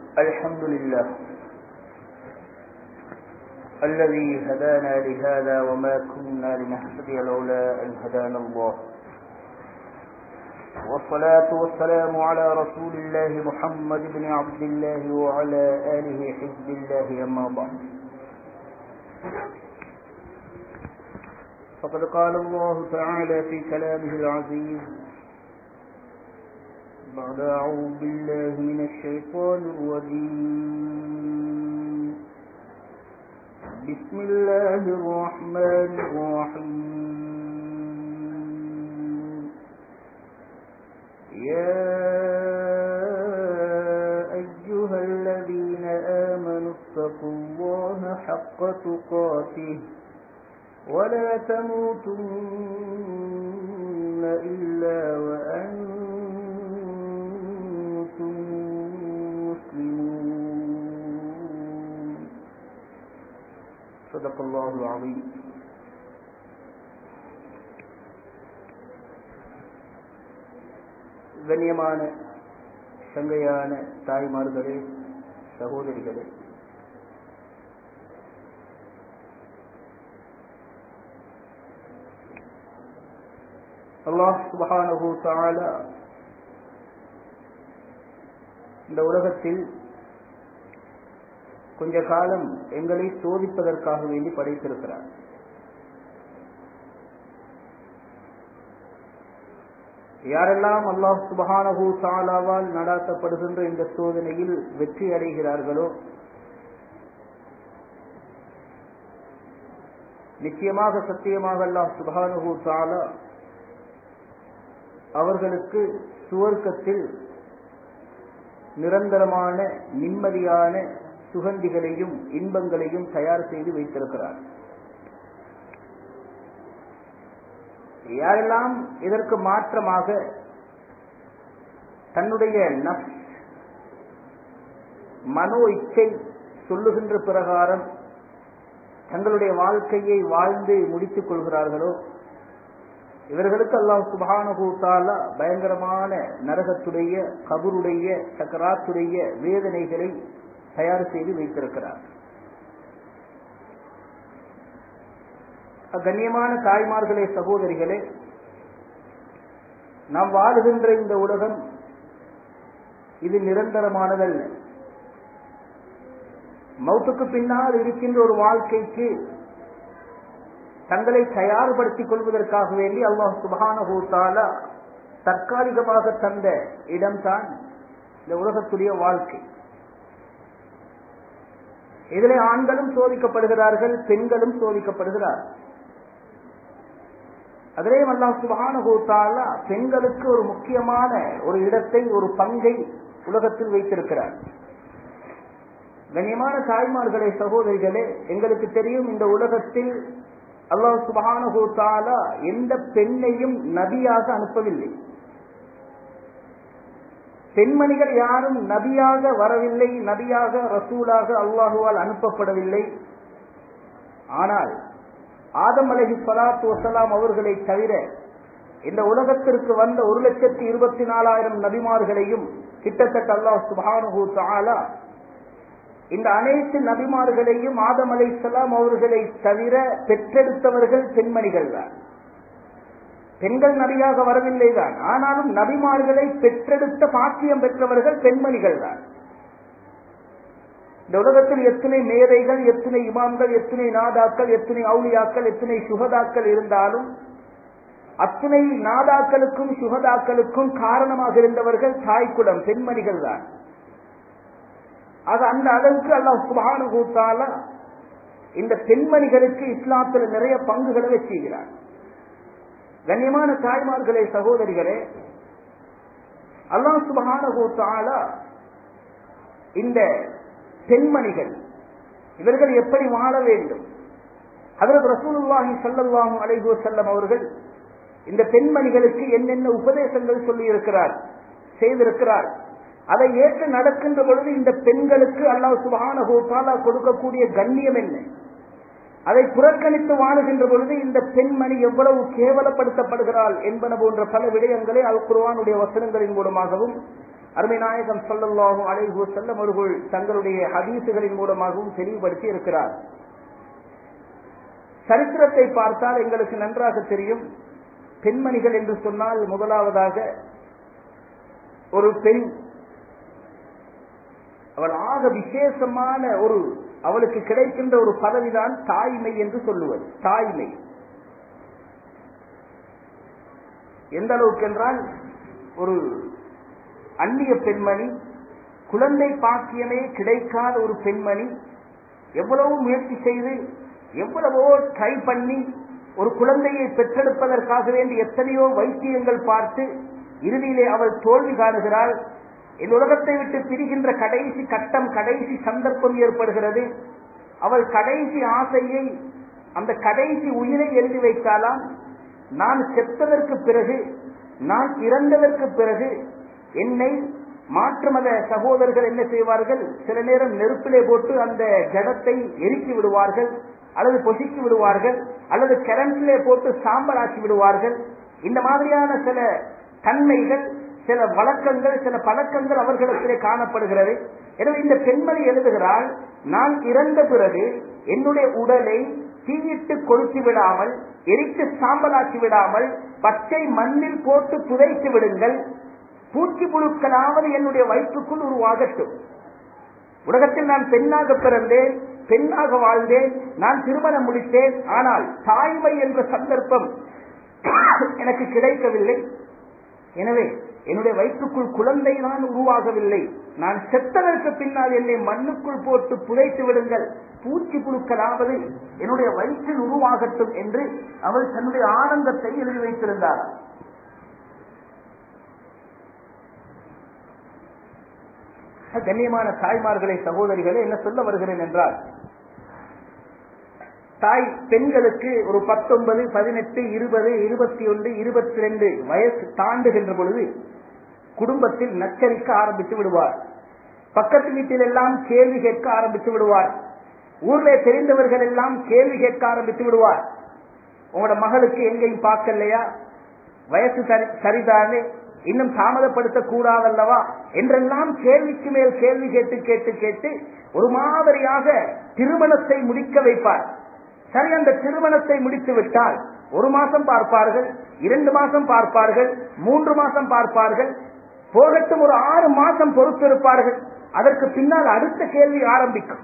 الحمد لله الذي هدانا لهذا وما كنا لنهتدي لولا أن هدانا الله والصلاة والسلام على رسول الله محمد بن عبد الله وعلى آله حزب الله أما بعد فقد قال الله تعالى في كلامه العزيز بعد أعوذ بالله من الشيطان الرجيم بسم الله الرحمن الرحيم يا أيها الذين آمنوا اتقوا الله حق تقاته ولا تموتن إلا وأنتم مسلمون صدق الله العظيم கண்ணியமான சங்கையான தாய்மார்களே சகோதரிகளே அல்லாஹ் சுபஹானஹு தஆலா இந்த உலகத்தில் கொஞ்ச காலம் எங்களை சோதிப்பதற்காக வேண்டி படைத்திருக்கிறார் யாரெல்லாம் அல்லாஹ் சுபஹானஹு தாலாவால் நடாத்தப்படுகின்ற இந்த சோதனையில் வெற்றி அடைகிறார்களோ நிச்சயமாக சத்தியமாக அல்லாஹ் சுபஹானஹு தாலா அவர்களுக்கு சுவர்க்கத்தில் நிரந்தரமான நிம்மதியான சுகந்திகளையும் இன்பங்களையும் தயார் செய்து வைத்திருக்கிறார் யாரெல்லாம் இதற்கு மாற்றமாக தன்னுடைய நப் மனோ இச்சை சொல்லுகின்ற பிரகாரம் தங்களுடைய வாழ்க்கையை வாழ்ந்து முடித்துக் கொள்கிறார்களோ இவர்களுக்கு அல்லாஹ் சுபானுபூத்தால பயங்கரமான நரகத்துடைய கபருடைய சக்கராத்துடைய வேதனைகளை தயார் செய்து வைத்திருக்கிறார் கண்ணியமான தாய்மார்களே சகோதரிகளே நாம் வாழுகின்ற இந்த உலகம் இது நிரந்தரமானதல்ல மௌத்துக்கு பின்னால் இருக்கின்ற ஒரு வாழ்க்கைக்கு தங்களை தயார்படுத்திக் கொள்வதற்காக வேண்டி அல்லாஹ் சுபகான தற்காலிகமாக தந்த இடம்தான் இந்த உலகத்துடைய வாழ்க்கை இதிலே ஆண்களும் சோதிக்கப்படுகிறார்கள் பெண்களும் சோதிக்கப்படுகிறார்கள் அதிலே அல்லாஹ் சுபகான பெண்களுக்கு ஒரு முக்கியமான ஒரு இடத்தை ஒரு பங்கை உலகத்தில் வைத்திருக்கிறார் கண்ணியமான தாய்மார்களே சகோதரிகளே எங்களுக்கு தெரியும் இந்த உலகத்தில் அல்லாஹ் சுபகான எந்த பெண்ணையும் நபியாக அனுப்பவில்லை பெண்மணிகள் யாரும் நபியாக வரவில்லை நபியாக ரசூலாக அல்லாஹுவால் அனுப்பப்படவில்லை ஆனால் ஆதம் அலஹி சலாத்து வசலாம் அவர்களை தவிர இந்த உலகத்திற்கு வந்த ஒரு லட்சத்தி இருபத்தி நாலாயிரம் நபிமார்களையும் கிட்டத்தட்ட அல்லாஹ் சுபானு தாலா இந்த அனைத்து நபிமார்களையும் ஆதம் அலை சலாம் அவர்களை தவிர பெற்றெடுத்தவர்கள் பெண்மணிகள் தான் பெண்கள் நபியாக வரவில்லை தான் ஆனாலும் நபிமார்களை பெற்றெடுத்த பாக்கியம் பெற்றவர்கள் பெண்மணிகள் தான் இந்த உலகத்தில் எத்தனை மேதைகள் எத்தனை இமாம்கள் எத்தனை நாதாக்கள் எத்தனை அவுளியாக்கள் எத்தனை சுகதாக்கள் இருந்தாலும் அத்தனை நாதாக்களுக்கும் சுகதாக்களுக்கும் காரணமாக இருந்தவர்கள் தாய்க்குடம் பெண்மணிகள் தான் அது அந்த அளவுக்கு அல்லாஹ் சுபானுகூத்தால இந்த பெண்மணிகளுக்கு இஸ்லாத்தில் நிறைய பங்குகளை வச்சுகிறார் கண்ணியமான தாய்மார்களே சகோதரிகளே அல்லாஹ் சுபானுகூத்தால இந்த பெண்மணிகள் இவர்கள் எப்படி வாழ வேண்டும் அதற்கு ரசூலுல்லாஹி சல்லல்லாஹு அலைஹி செல்லம் அவர்கள் இந்த பெண்மணிகளுக்கு என்னென்ன உபதேசங்கள் சொல்லி இருக்கிறார் செய்திருக்கிறார் அதை ஏற்று நடக்கின்ற பொழுது இந்த பெண்களுக்கு அல்லாஹ் சுபான கொடுக்கக்கூடிய கண்ணியம் என்ன அதை புறக்கணித்து வாழுகின்ற பொழுது இந்த பெண்மணி எவ்வளவு கேவலப்படுத்தப்படுகிறாள் என்பன போன்ற பல விடயங்களை அல் குர்வானுடைய வசனங்களின் மூலமாகவும் அருமை நாயகம் சொல்லல்லாகும் அலைஹு செல்லம் அவர்கள் தங்களுடைய ஹதீசுகளின் மூலமாகவும் தெளிவுபடுத்தி இருக்கிறார் சரித்திரத்தை பார்த்தால் எங்களுக்கு நன்றாக தெரியும் பெண்மணிகள் என்று சொன்னால் முதலாவதாக ஒரு பெண் அவள் ஆக விசேஷமான ஒரு அவளுக்கு கிடைக்கின்ற ஒரு பதவிதான் தாய்மை என்று சொல்லுவது தாய்மை எந்த அளவுக்கு என்றால் ஒரு அந்நிய பெண்மணி குழந்தை பாக்கியமே கிடைக்காத ஒரு பெண்மணி எவ்வளவு முயற்சி செய்து எவ்வளவோ ட்ரை பண்ணி ஒரு குழந்தையை பெற்றெடுப்பதற்காக வேண்டி எத்தனையோ வைத்தியங்கள் பார்த்து இறுதியிலே அவள் தோல்வி காணுகிறாள் இந்த உலகத்தை விட்டு பிரிகின்ற கடைசி கட்டம் கடைசி சந்தர்ப்பம் ஏற்படுகிறது அவள் கடைசி ஆசையை அந்த கடைசி உயிரை எழுதி வைத்தாலாம் நான் செத்ததற்கு பிறகு நான் இறந்ததற்கு பிறகு என்னை மாற்று மத சகோதரர்கள் என்ன செய்வார்கள் சில நேரம் நெருப்பிலே போட்டு அந்த ஜடத்தை எரிக்கி விடுவார்கள் அல்லது பொசிக்கி விடுவார்கள் அல்லது கரண்டிலே போட்டு சாம்பலாக்கி விடுவார்கள் இந்த மாதிரியான சில தன்மைகள் சில வழக்கங்கள் சில பழக்கங்கள் அவர்களிடத்திலே காணப்படுகிறது எனவே இந்த பெண்மணி எழுதுகிறாள் நான் இறந்த பிறகு என்னுடைய உடலை தீயிட்டு கொளுத்தி விடாமல் எரித்து சாம்பலாக்கி விடாமல் பச்சை மண்ணில் போட்டு புதைத்து விடுங்கள் பூச்சி புழுக்களாவது என்னுடைய வயிற்றுக்குள் உருவாகட்டும் உலகத்தில் நான் பெண்ணாக பிறந்தேன் பெண்ணாக வாழ்ந்தேன் நான் திருமணம் முடித்தேன் ஆனால் தாய்மை என்ற சந்தர்ப்பம் எனக்கு கிடைக்கவில்லை எனவே என்னுடைய வயிற்றுக்குள் குழந்தை தான் உருவாகவில்லை நான் செத்ததற்கு பின்னால் என்னை மண்ணுக்குள் போட்டு புதைத்து விடுங்கள் பூச்சி புழுக்களாவது என்னுடைய வயிற்றில் உருவாகட்டும் என்று அவள் தன்னுடைய ஆனந்தத்தை எழுதி வைத்திருந்தார் கண்ணியமான தாய்மார்களை சகோதரிகளை என்ன சொல்ல வருகிறேன் என்றால் தாய் பெண்களுக்கு ஒரு பத்தொன்பது பதினெட்டு இருபது இருபத்தி ஒன்று இருபத்தி ரெண்டு வயசு தாண்டுகின்ற பொழுது குடும்பத்தில் நச்சரிக்க ஆரம்பித்து விடுவார் பக்கத்து வீட்டில் எல்லாம் கேள்வி கேட்க ஆரம்பித்து விடுவார் ஊர்ல தெரிந்தவர்கள் எல்லாம் கேள்வி கேட்க ஆரம்பித்து விடுவார் உங்களோட மகளுக்கு எங்கேயும் பார்க்கலையா வயசு சரி சரிதானே இன்னும் தாமதப்படுத்த கூடாதல்லவா என்றெல்லாம் கேள்விக்கு மேல் கேள்வி கேட்டு கேட்டு கேட்டு ஒரு மாதிரியாக திருமணத்தை முடிக்க வைப்பார் சரி அந்த திருமணத்தை முடித்து விட்டால் ஒரு மாசம் பார்ப்பார்கள் இரண்டு மாசம் பார்ப்பார்கள் மூன்று மாசம் பார்ப்பார்கள் போகட்டும் ஒரு ஆறு மாசம் பொறுத்திருப்பார்கள் அதற்கு பின்னால் அடுத்த கேள்வி ஆரம்பிக்கும்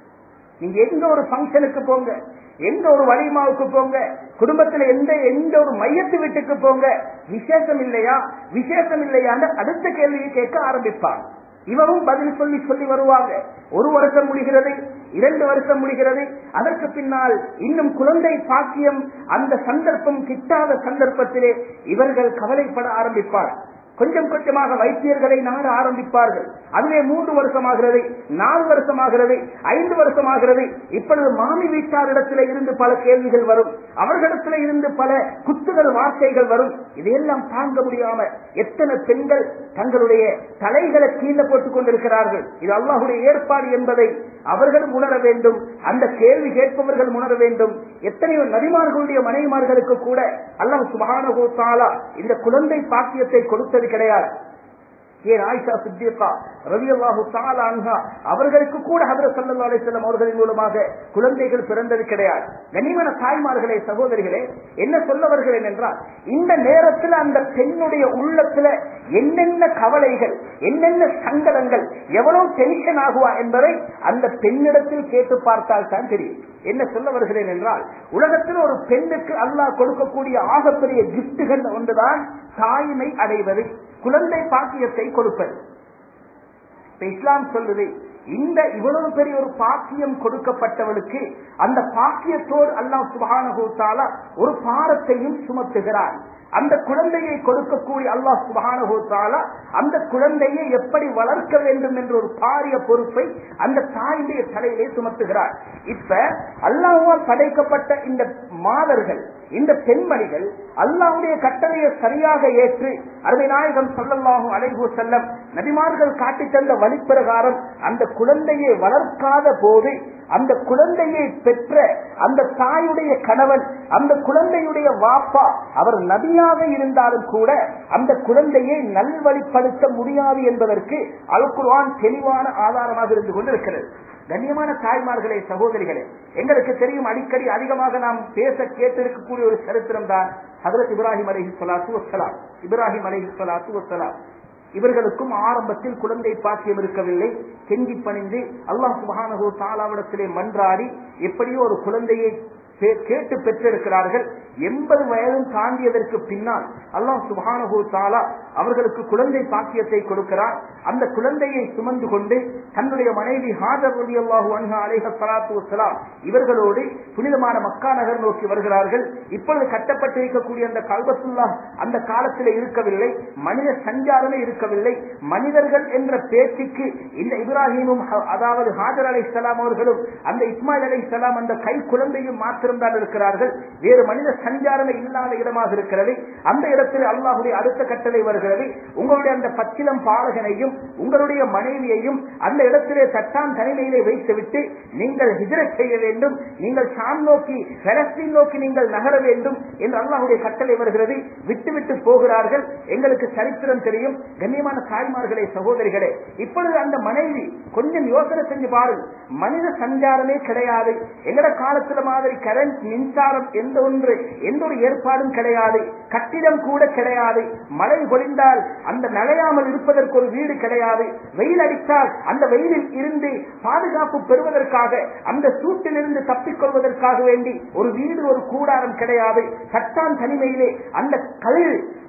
நீங்க எங்க ஒரு ஃபங்க்ஷனுக்கு போங்க எந்த ஒரு வலிமாவுக்கு போங்க குடும்பத்துல எந்த எந்த ஒரு மையத்து வீட்டுக்கு போங்க விசேஷம் இல்லையா விசேஷம் இல்லையான்னு அடுத்த கேள்வியை கேட்க ஆரம்பிப்பாங்க இவரும் பதில் சொல்லி சொல்லி வருவாங்க ஒரு வருஷம் முடிகிறது இரண்டு வருஷம் முடிகிறது அதற்கு பின்னால் இன்னும் குழந்தை பாக்கியம் அந்த சந்தர்ப்பம் கிட்டாத சந்தர்ப்பத்திலே இவர்கள் கவலைப்பட ஆரம்பிப்பார் கொஞ்சம் கொஞ்சமாக வைத்தியர்களை நாட ஆரம்பிப்பார்கள் அதுவே மூன்று வருஷமாகிறது நாலு வருஷமாகிறது ஐந்து வருஷமாகிறது இப்பொழுது மாமி வீட்டாரிடத்தில் இருந்து பல கேள்விகள் வரும் அவர்களிடத்தில் இருந்து பல குத்துகள் வார்த்தைகள் வரும் இதையெல்லாம் தாங்க முடியாம எத்தனை பெண்கள் தங்களுடைய தலைகளை கீழே போட்டுக் கொண்டிருக்கிறார்கள் இது அல்லாஹுடைய ஏற்பாடு என்பதை அவர்களும் உணர வேண்டும் அந்த கேள்வி கேட்பவர்கள் உணர வேண்டும் எத்தனையோ நபிமார்களுடைய மனைவிமார்களுக்கு கூட அல்லாஹ் சுபானகோ தாலா இந்த குழந்தை பாக்கியத்தை கொடுத்தது கிடையாது ஏன் ஆயிஷா சித்திகா ரவி அல்லாஹு அன்ஹா அவர்களுக்கு கூட ஹதரத் சல்லா அலிஸ்லாம் அவர்களின் மூலமாக குழந்தைகள் பிறந்தது கிடையாது கனிமன தாய்மார்களே சகோதரிகளே என்ன சொல்ல வருகிறேன் என்றால் இந்த நேரத்தில் அந்த பெண்ணுடைய உள்ளத்துல என்னென்ன கவலைகள் என்னென்ன சங்கடங்கள் எவ்வளவு டென்ஷன் ஆகுவா என்பதை அந்த பெண்ணிடத்தில் கேட்டு பார்த்தால் தான் தெரியும் என்ன சொல்ல வருகிறேன் என்றால் உலகத்தில் ஒரு பெண்ணுக்கு அல்லாஹ் கொடுக்கக்கூடிய ஆகப்பெரிய கிப்டுகள் ஒன்றுதான் தாய்மை அடைவது குழந்தை பாக்கியத்தை கொடுப்பது இஸ்லாம் சொல்லுது இந்த இவ்வளவு பெரிய ஒரு பாக்கியம் கொடுக்கப்பட்டவளுக்கு அந்த பாக்கியத்தோடு அல்லாஹ் சுபானகோத்தால ஒரு பாரத்தையும் சுமத்துகிறார் அந்த குழந்தையை கொடுக்கக்கூடிய அல்லாஹ் சுபானகோத்தால அந்த குழந்தையை எப்படி வளர்க்க வேண்டும் என்ற ஒரு பாரிய பொறுப்பை அந்த தாயுடைய தலையிலே சுமத்துகிறார் இப்ப அல்லாஹால் படைக்கப்பட்ட இந்த மாதர்கள் இந்த பெண்மணிகள் அல்லாவுடைய கட்டளையை சரியாக ஏற்று அருமை நாயகம் சொல்லல்லாகும் அலைகு செல்லம் நபிமார்கள் காட்டித் தந்த வழிப்பிரகாரம் அந்த குழந்தையை வளர்க்காத போது அந்த குழந்தையை பெற்ற அந்த தாயுடைய கணவன் அந்த குழந்தையுடைய வாப்பா அவர் நபியாக இருந்தாலும் கூட அந்த குழந்தையை நல்வழிப்படுத்த முடியாது என்பதற்கு அல்குர்ஆன் தெளிவான ஆதாரமாக இருந்து கொண்டிருக்கிறது கண்ணியமான தாய்மார்களே சகோதரிகளே எங்களுக்கு தெரியும் அடிக்கடி அதிகமாக நாம் பேச கேட்டிருக்கக்கூடிய ஒரு சரித்திரம் தான் ஹதரத் இப்ராஹிம் அலஹி சொலாத்து வசலாம் இப்ராஹிம் அலஹி சொலாத்து வசலாம் இவர்களுக்கும் ஆரம்பத்தில் குழந்தை பாக்கியம் இருக்கவில்லை கெஞ்சி பணிந்து அல்லாஹ் சுபஹானஹு தாலாவிடத்திலே மன்றாடி எப்படியோ ஒரு குழந்தையை பே- கேட்டு பெற்றிருக்கிறார்கள் எண்பது வயதும் தாண்டியதற்கு பின்னால் அல்லாஹ் சுபஹானஹு தாலா அவர்களுக்கு குழந்தை பாக்கியத்தை கொடுக்கிறார் அந்த குழந்தையை சுமந்து கொண்டு தன்னுடைய மனைவி ஹாஜர் ரலி அல்லாஹு அன்ஹா அலைஹ ஸலாத்து வஸ்ஸலாம் இவர்களோடு புனிதமான மக்கா நகர் நோக்கி வருகிறார்கள் இப்பொழுது கட்டப்பட்டிருக்கக்கூடிய அந்த கல்பத்துல்லா அந்த காலத்தில் இருக்கவில்லை மனித சஞ்சாரமே இருக்கவில்லை மனிதர்கள் என்ற பேச்சுக்கு இந்த இப்ராஹிமும் ஹ- அதாவது ஹாஜர் அலை அவர்களும் அந்த இஸ்மாயில் அலை அந்த கை குழந்தையும் மாத்திரம்தான் இருக்கிறார்கள் வேறு மனித சஞ்சாரமே இல்லாத இடமாக இருக்கிறது அந்த இடத்தில் அல்லாஹுடைய அடுத்த கட்டளை வருகிறது உங்களுடைய அந்த பச்சிலம் பாலகனையும் உங்களுடைய மனைவியையும் அந்த இடத்திலே தட்டான் தனிமையிலே வைத்துவிட்டு நீங்கள் ஹிஜரத் செய்ய வேண்டும் நீங்கள் ஷாம் நோக்கி பலஸ்தீன் நோக்கி நீங்கள் நகர வேண்டும் என்று அல்லாஹுடைய கட்டளை வருகிறது விட்டுவிட்டு போகிறார்கள் எங்களுக்கு சரித்திரம் தெரியும் கண்ணியமான தாய்மார்களே சகோதரிகளே இப்பொழுது அந்த மனைவி கொஞ்சம் யோசனை செஞ்சு பாருங்க மனித சஞ்சாரமே கிடையாது எங்கட காலத்துல மாதிரி கரண்ட் மின்சாரம் எந்த ஒன்று எந்த ஒரு ஏற்பாடும் கிடையாது கட்டிடம் கூட கிடையாது மழை பொழிந்தால் அந்த நனையாமல் இருப்பதற்கு ஒரு வீடு கிடையாது வெயில் அடித்தால் அந்த வெயிலில் இருந்து பாதுகாப்பு பெறுவதற்காக அந்த சூட்டிலிருந்து தப்பிக் கொள்வதற்காக வேண்டி ஒரு வீடு ஒரு கூடாரம் கிடையாது சட்டான் தனிமையிலே அந்த கல்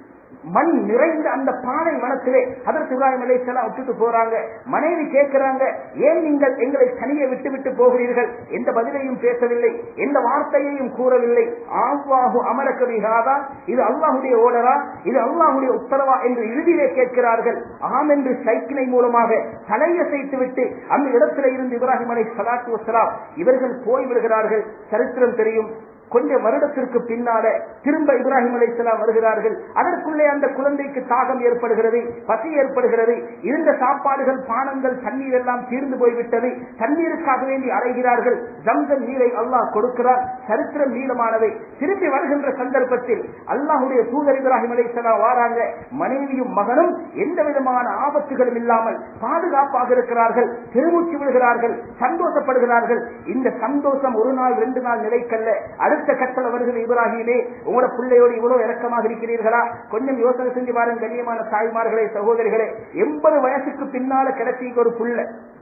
மண் நிறைந்த அந்த பானை வனத்திலே அதற்கு இப்ராஹிம் அலைஹிஸ்ஸலாம் விட்டுட்டு போறாங்க மனைவி கேட்கிறாங்க ஏன் நீங்கள் எங்களை தனியே விட்டு விட்டு போகிறீர்கள் எந்த பதிலையும் பேசவில்லை எந்த வார்த்தையையும் கூறவில்லை ஆவாஹு அமரக்க பிஹாதா இது அல்லாஹுடைய ஓடரா இது அல்லாஹுடைய உத்தரவா என்று இறுதியிலே கேட்கிறார்கள் ஆம் என்று சைக்கிளை மூலமாக தலையசைத்து விட்டு அந்த இடத்திலே இருந்து இப்ராஹிம் அலை சலாத்து வசலாம் இவர்கள் போய் விடுகிறார்கள் சரித்திரம் தெரியும் கொஞ்ச வருடத்திற்கு பின்னால திரும்ப இப்ராஹிம் அலைஹிஸ்ஸலாம் வருகிறார்கள் அதற்குள்ளே அந்த குழந்தைக்கு தாகம் ஏற்படுகிறது பசி ஏற்படுகிறது இருந்த சாப்பாடுகள் பானங்கள் தண்ணீர் எல்லாம் தீர்ந்து போய்விட்டது தண்ணீருக்காக வேண்டி அலைகிறார்கள் ஜம்சம் நீரை அல்லாஹ் கொடுக்கிறார் சரித்திரம் நீளமானவை திரும்பி வருகின்ற சந்தர்ப்பத்தில் அல்லாஹுடைய தூதர் இப்ராஹிம் அலைஹிஸ்ஸலாம் வாராங்க மனைவியும் மகனும் எந்த விதமான ஆபத்துகளும் இல்லாமல் பாதுகாப்பாக இருக்கிறார்கள் பெருமூச்சு விடுகிறார்கள் சந்தோஷப்படுகிறார்கள் இந்த சந்தோஷம் ஒரு நாள் ரெண்டு நாள் நிலைக்கல்ல அடுத்த கட்டளை வருகிற இப்ராஹிமே உங்களோட பிள்ளையோடு இவ்வளவு இறக்கமாக இருக்கிறீர்களா கொஞ்சம் யோசனை செஞ்சு பாருங்க கண்ணியமான தாய்மார்களே சகோதரிகளே எண்பது வயசுக்கு பின்னால கிடைச்சிக்கு ஒரு புள்ள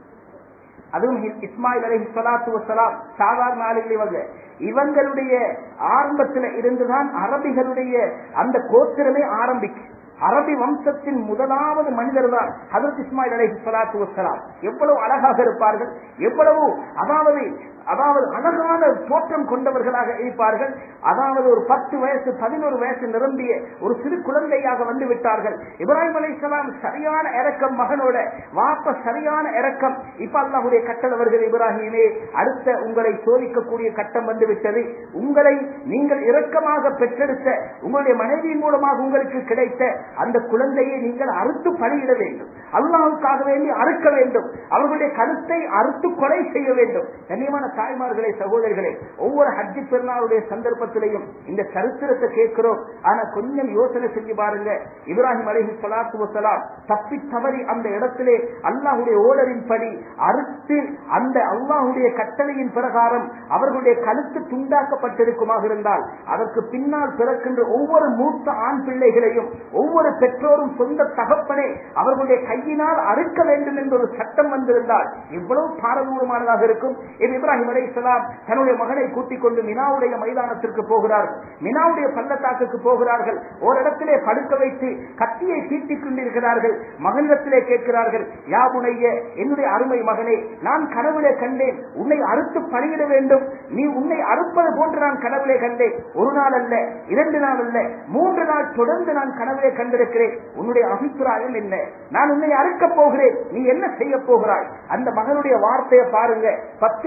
அதுவும் இ- இஸ்மாயில் அலைஹி ஸலாத்து வஸ்ஸலாம் சாதாரண ஆளுகள் இவங்க இவங்களுடைய ஆரம்பத்தில் இருந்துதான் அரபிகளுடைய அந்த கோத்திரமே ஆரம்பிக்கு அரபி வம்சத்தின் முதலாவது மனிதர் தான் ஹதரத் இஸ்மாயில் அலைஹி ஸலாத்து வஸ்ஸலாம் எவ்வளவு அழகாக இருப்பார்கள் எவ்வளவு அதாவது அதாவது அழகான தோற்றம் கொண்டவர்களாக இருப்பார்கள் அதாவது ஒரு பத்து வயசு பதினோரு வயசு நிரம்பிய ஒரு சிறு குழந்தையாக வந்து விட்டார்கள் இப்ராஹிம் அலைஹிஸ்ஸலாம் சரியான இறக்கம் மகனோட வாப்ப சரியான இறக்கம் இப்ப அல்லாஹுடைய கட்டளை வருகிறது இப்ராஹிமே அடுத்த உங்களை சோதிக்கக்கூடிய கட்டம் வந்து விட்டது உங்களை நீங்கள் இரக்கமாக பெற்றெடுத்த உங்களுடைய மனைவியின் மூலமாக உங்களுக்கு கிடைத்த அந்த குழந்தையை நீங்கள் அறுத்து பலியிட வேண்டும் அல்லாஹுக்காக வேண்டி அறுக்க வேண்டும் அவர்களுடைய கருத்தை அறுத்து கொலை செய்ய வேண்டும் கண்ணியமான தாய்மார்களே சகோதரிகளே ஒவ்வொரு ஹஜ்ஜி பெருநாளுடைய சந்தர்ப்பத்திலையும் இந்த சரித்திரத்தை கேட்கிறோம் ஆனா கொஞ்சம் யோசனை செஞ்சு பாருங்க இப்ராஹிம் அலைஹி ஸலாத்து வஸலாம் தப்பி தவறி அந்த இடத்திலே அல்லாஹ்வுடைய ஓடரின் படி அறுத்து அந்த அல்லாஹ்வுடைய கட்டளையின் பிரகாரம் அவர்களுடைய கழுத்து துண்டாக்கப்பட்டிருக்குமாக இருந்தால் அதற்கு பின்னால் பிறக்கின்ற ஒவ்வொரு மூத்த ஆண் பிள்ளைகளையும் ஒவ்வொரு பெற்றோரும் சொந்த தகப்பனே அவர்களுடைய கையினால் அறுக்க வேண்டும் என்ற ஒரு சட்டம் வந்திருந்தால் எவ்வளவு பாரதூரமானதாக இருக்கும் இது இப்ராஹிம் அலைஹிஸ்ஸலாம் தன்னுடைய மகனை கூட்டிக் கொண்டு மினாவுடைய மைதானத்திற்கு போகிறார்கள் மினாவுடைய பள்ளத்தாக்குக்கு போகிறார்கள் ஓரிடத்திலே படுக்க வைத்து கத்தியை தீட்டிக் கொண்டிருக்கிறார்கள் மகனிடத்திலே கேட்கிறார்கள் யாவுடைய என்னுடைய அருமை மகனே நான் கனவுலே கண்டேன் உன்னை அறுத்து பணியிட வேண்டும் நீ உன்னை அறுப்பது போன்று நான் கனவுலே கண்டேன் ஒரு நாள் அல்ல இரண்டு நாள் அல்ல மூன்று நாள் தொடர்ந்து நான் கனவுலே கண்டிருக்கிறேன் உன்னுடைய அபிப்பிராயம் என்ன நான் உன்னை அறுக்கப் போகிறேன் நீ என்ன செய்ய போகிறாய் அந்த மகனுடைய வார்த்தையை பாருங்க பத்து வயசு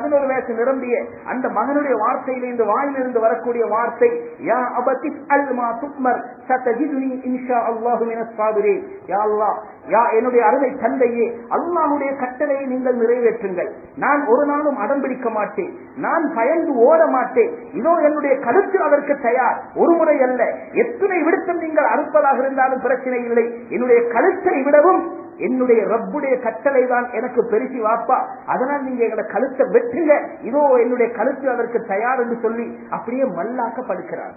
பதினோரு வயசு நிரம்பிய அந்த மகனுடைய வார்த்தையிலிருந்து வாயிலிருந்து வரக்கூடிய வார்த்தை யா அபதி அல்மா துக்மர் சத்தஜிதுனி இன்ஷா அல்லாஹு மினஸ் சாபிரீன் யா அல்லாஹ் யா என்னுடைய அருமை தந்தையே அல்லாஹ்வுடைய கட்டளையை நீங்கள் நிறைவேற்றுங்கள் நான் ஒரு நாளும் அடம் பிடிக்க மாட்டேன் நான் பயந்து ஓட மாட்டேன் இதோ என்னுடைய கருத்து அதற்கு தயார் ஒரு முறை அல்ல எத்தனை விடுத்தம் நீங்கள் அறுப்பதாக இருந்தாலும் பிரச்சனை இல்லை என்னுடைய கழுத்தை விடவும் என்னுடைய ரப்புடைய கட்டளை தான் எனக்கு பெருசி வாப்பா அதனால் நீங்க எங்களோட கழுத்தை வெட்டுங்க இதோ என்னுடைய கழுத்து அதற்கு தயார் என்று சொல்லி அப்படியே மல்லாக்க படுக்கிறார்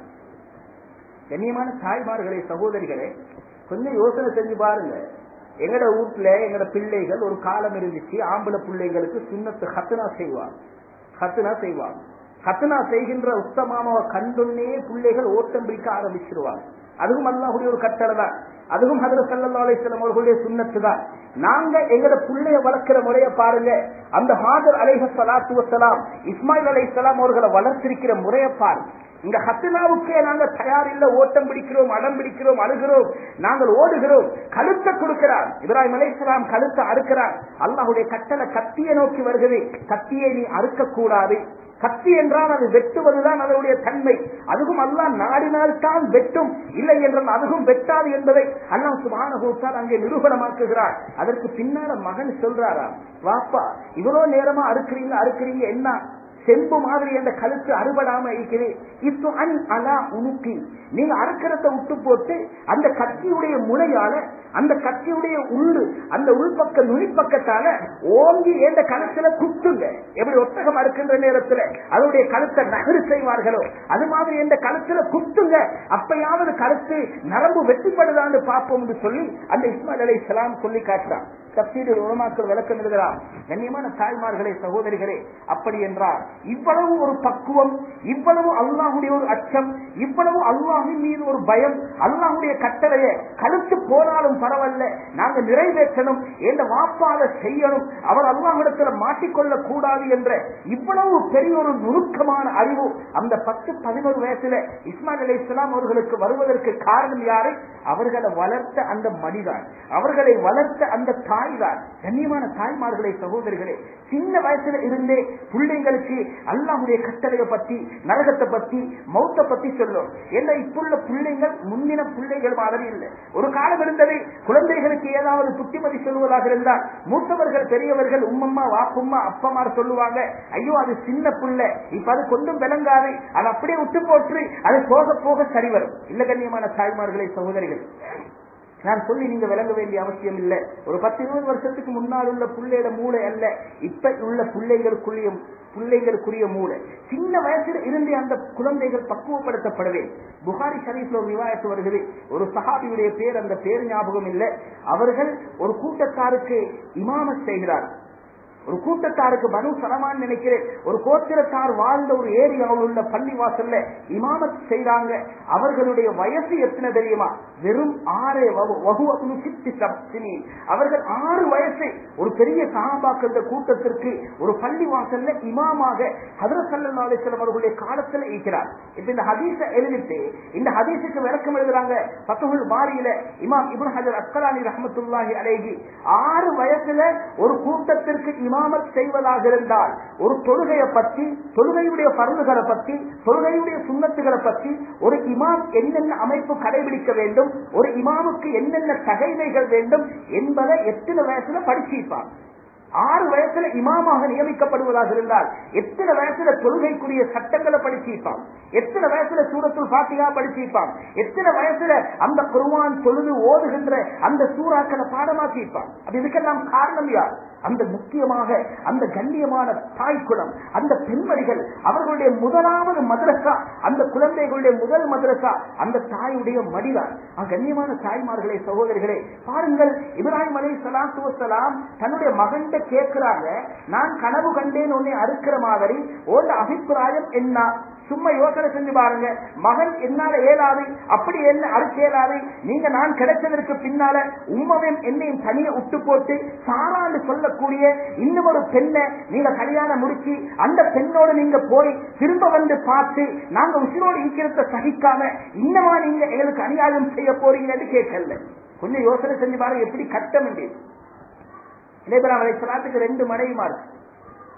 கண்ணியமான தாய்மார்களே சகோதரிகளே கொஞ்சம் யோசனை செஞ்சு பாருங்க எங்கட வீட்டுல எங்கட பிள்ளைகள் ஒரு காலம் இருந்துச்சு ஆம்பளை பிள்ளைங்களுக்கு சுண்ணத்து ஹத்துனா செய்வாங்க ஹத்துனா செய்வாங்க ஹத்துனா செய்கின்ற உத்தமானவ கண்டுன்னே பிள்ளைகள் ஓட்டம் பிடிக்க ஆரம்பிச்சிருவாங்க அதுவும் அல்லாஹுடைய ஒரு கட்டளை தான் அதுவும் ஹதர சல்லா அலிஸ்லாம் அவர்களுடைய சுண்ணத்து தான் நாங்க எங்கட பிள்ளைய வளர்க்கிற முறைய பாருங்க அந்த ஹாதர் அலைஹ சலாத்து வசலாம் இஸ்மாயில் அலை அவர்களை வளர்த்திருக்கிற முறைய பாருங்க இந்த ஹத்தினாவுக்கே நாங்க தயாரில்ல ஓட்டம் பிடிக்கிறோம் அடம் பிடிக்கிறோம் அழுகிறோம் நாங்கள் ஓடுகிறோம் கழுத்தை கொடுக்கிறார் இப்ராஹிம் அலைஹிஸ்ஸலாம் கழுத்தை அறுக்கிறார் அல்லாஹுடைய கட்டளை கத்தியை நோக்கி வருகிறது கத்தியை நீ அறுக்க கூடாது கத்தி என்றால் அது வெட்டுவதுதான் அதனுடைய தன்மை அதுவும் அல்லாஹ் நாடினால்தான் வெட்டும் இல்லை என்றால் அதுவும் வெட்டாது என்பதை அல்லாஹ் சுபான அங்கே நிரூபணமாக்குகிறார் அதற்கு பின்னால மகன் சொல்றாரா வாப்பா இவ்வளவு நேரமா அறுக்கிறீங்க அறுக்கிறீங்க என்ன செம்பு மாதிரி அந்த கழுத்து அறுபடாம இருக்கிறது இப்போ அன் அலா உனுக்கி நீங்க அறுக்கிறத விட்டு போட்டு அந்த கத்தியுடைய முனையால அந்த கத்தியுடைய உள்ளு அந்த உள்பக்க நுனிப்பக்கத்தால ஓங்கி ஏந்த கழுத்துல குத்துங்க எப்படி ஒட்டகம் அறுக்கின்ற நேரத்துல அதனுடைய கழுத்தை நகரு செய்வார்களோ அது மாதிரி எந்த கழுத்துல குத்துங்க அப்பயாவது கழுத்து நரம்பு வெட்டிப்படுதான்னு பார்ப்போம் என்று சொல்லி அந்த இஸ்மாயில் அலை சலாம் சொல்லி காட்டுறான் தப்சீரில் உலமாக்கள் விளக்கம் எழுதுகிறார் கண்ணியமான தாய்மார்களே சகோதரிகளே அப்படி என்றால் இவ்வளவு ஒரு பக்குவம் இவ்வளவு அல்லாஹுடைய ஒரு அச்சம் இவ்வளவு அல்லாஹின் மீது ஒரு பயம் அல்லாஹுடைய கட்டளையை கழுத்து போனாலும் பரவாயில்ல நாங்க நிறைவேற்றணும் என்ற வாப்பாத செய்யணும் அவர் அல்லாஹிடத்துல மாட்டிக்கொள்ள கூடாது என்ற இவ்வளவு பெரிய ஒரு நுணுக்கமான அறிவு அந்த பத்து பதினோரு வயசுல இஸ்மாயில் அலி இஸ்லாம் அவர்களுக்கு வருவதற்கு காரணம் யாரு அவர்களை வளர்த்த அந்த மனிதான் அவர்களை வளர்த்த அந்த தாய் தான் கண்ணியமான தாய்மார்களே சகோதரிகளே சின்ன வயசுல இருந்தே பிள்ளைங்களுக்கு அல்லாஹுடைய கட்டளையை பத்தி நரகத்தை பத்தி மௌத்த பத்தி சொல்லும் என்ன இப்புள்ள பிள்ளைங்கள் முன்னின பிள்ளைகள் மாதிரி இல்லை ஒரு காலம் இருந்தது குழந்தைகளுக்கு ஏதாவது புத்திமதி சொல்வதாக இருந்தால் மூத்தவர்கள் பெரியவர்கள் உம்மம்மா வாப்பும்மா அப்பமார் சொல்லுவாங்க ஐயோ அது சின்ன புள்ள இப்ப அது கொண்டும் விளங்காது அது அப்படியே விட்டு போட்டு அது போக போக சரி வரும் இல்ல கண்ணியமான தாய்மார்களே சகோதரிகள் நான் சொல்லி நீங்க விளங்க வேண்டிய அவசியம் இல்லை ஒரு பத்து இருபது வருஷத்துக்கு முன்னால் உள்ள பிள்ளையோட மூளை அல்ல இப்ப உள்ள பிள்ளைகளுக்குரிய பிள்ளைகளுக்குரிய மூளை சின்ன வயசுல இருந்தே அந்த குழந்தைகள் பக்குவப்படுத்தப்படவே புகாரி ஷரீஃப்ல ஒரு விவாயத்து வருகிறது ஒரு சஹாபியுடைய பேர் அந்த பேர் ஞாபகம் இல்லை அவர்கள் ஒரு கூட்டத்தாருக்கு இமாமத் செய்கிறார் ஒரு கூட்டத்தாருக்கு பனு சலமான் நினைக்கிறேன் ஒரு கோத்திரத்தார் வாழ்ந்த ஒரு ஏரியாவில் உள்ள பள்ளி வாசல்ல இமாமத் செய்றாங்க அவர்களுடைய வயசு எத்தனை தெரியுமா வெறும் ஆறே வகுவகுனு சித்தி சப்தினி அவர்கள் ஆறு வயசை ஒரு பெரிய சகாபாக்கள் கூட்டத்திற்கு ஒரு பள்ளி வாசல்ல இமாமாக ஹதரத் சல்லா அலிஸ்லாம் அவர்களுடைய காலத்துல இருக்கிறார் இப்ப இந்த ஹதீஸ எழுதிட்டு இந்த ஹதீஸுக்கு விளக்கம் எழுதுறாங்க பத்துகுள் பாரியில இமாம் இப்னு ஹஜர் அஸ்கலானி ரஹமத்துல்லாஹி அலைஹி ஆறு வயசுல ஒரு கூட்டத்திற்கு இமாமத் செய்வதாக இருந்தால் ஒரு தொழுகையை பற்றி தொழுகையுடைய பருந்துகளை பற்றி தொழுகையுடைய சுண்ணத்துகளை பற்றி ஒரு இமாம் என்னென்ன அமைப்பு கடைபிடிக்க வேண்டும் ஒரு இமாமுக்கு என்னென்ன தகைமைகள் வேண்டும் என்பதை எத்தனை வயசுல படிச்சிருப்பான் ஆறு வயசுல இமாமாக நியமிக்கப்படுவதாக இருந்தால் எத்தனை வயசுல தொழுகைக்குரிய சட்டங்களை படிச்சிருப்பான் எத்தனை வயசுல சூரத்துல் பாத்தியா படிச்சிருப்பான் எத்தனை வயசுல அந்த குருவான் தொழுது ஓதுகின்ற அந்த சூறாக்களை பாடமாக்கியிருப்பான் அப்ப இதுக்கெல்லாம் காரணம் யார் அந்த முக்கியமாக அந்த கண்ணியமான தாய் குலம் அந்த பெண்மணிகள் அவர்களுடைய முதலாவது மதரசா அந்த குழந்தைகளுடைய முதல் மதரசா அந்த தாயுடைய மடிதான் கண்ணியமான தாய்மார்களே சகோதரிகளே பாருங்கள் இப்ராஹிம் அலி சலாத்து வசலாம் தன்னுடைய மகன்கிட்ட கேட்கிறாங்க நான் கனவு கண்டேன் உன்னை அறுக்கிற மாதிரி ஓண்ட அபிப்பிராயம் என்ன சும்மா யோசனை செஞ்சு பாருங்க மகன் என்னால ஏலாது அப்படி என்ன அறுக்க ஏலாது நீங்க நான் கிடைச்சதற்கு பின்னால உண்மையும் என்னையும் தனிய விட்டு போட்டு சாராண்டு சொல்லக்கூடிய இன்னும் ஒரு பெண்ணை நீங்க கல்யாணம் முடிச்சு அந்த பெண்ணோடு நீங்க போய் திரும்ப வந்து பார்த்து நாங்க உசிரோடு இருக்கிறத சகிக்காம இன்னமா நீங்க எங்களுக்கு அநியாயம் செய்ய போறீங்கன்னு கேட்கல கொஞ்சம் யோசனை செஞ்சு பாருங்க எப்படி கட்டம் இலேபராம் அலை சலாத்துக்கு ரெண்டு மனைவிமார்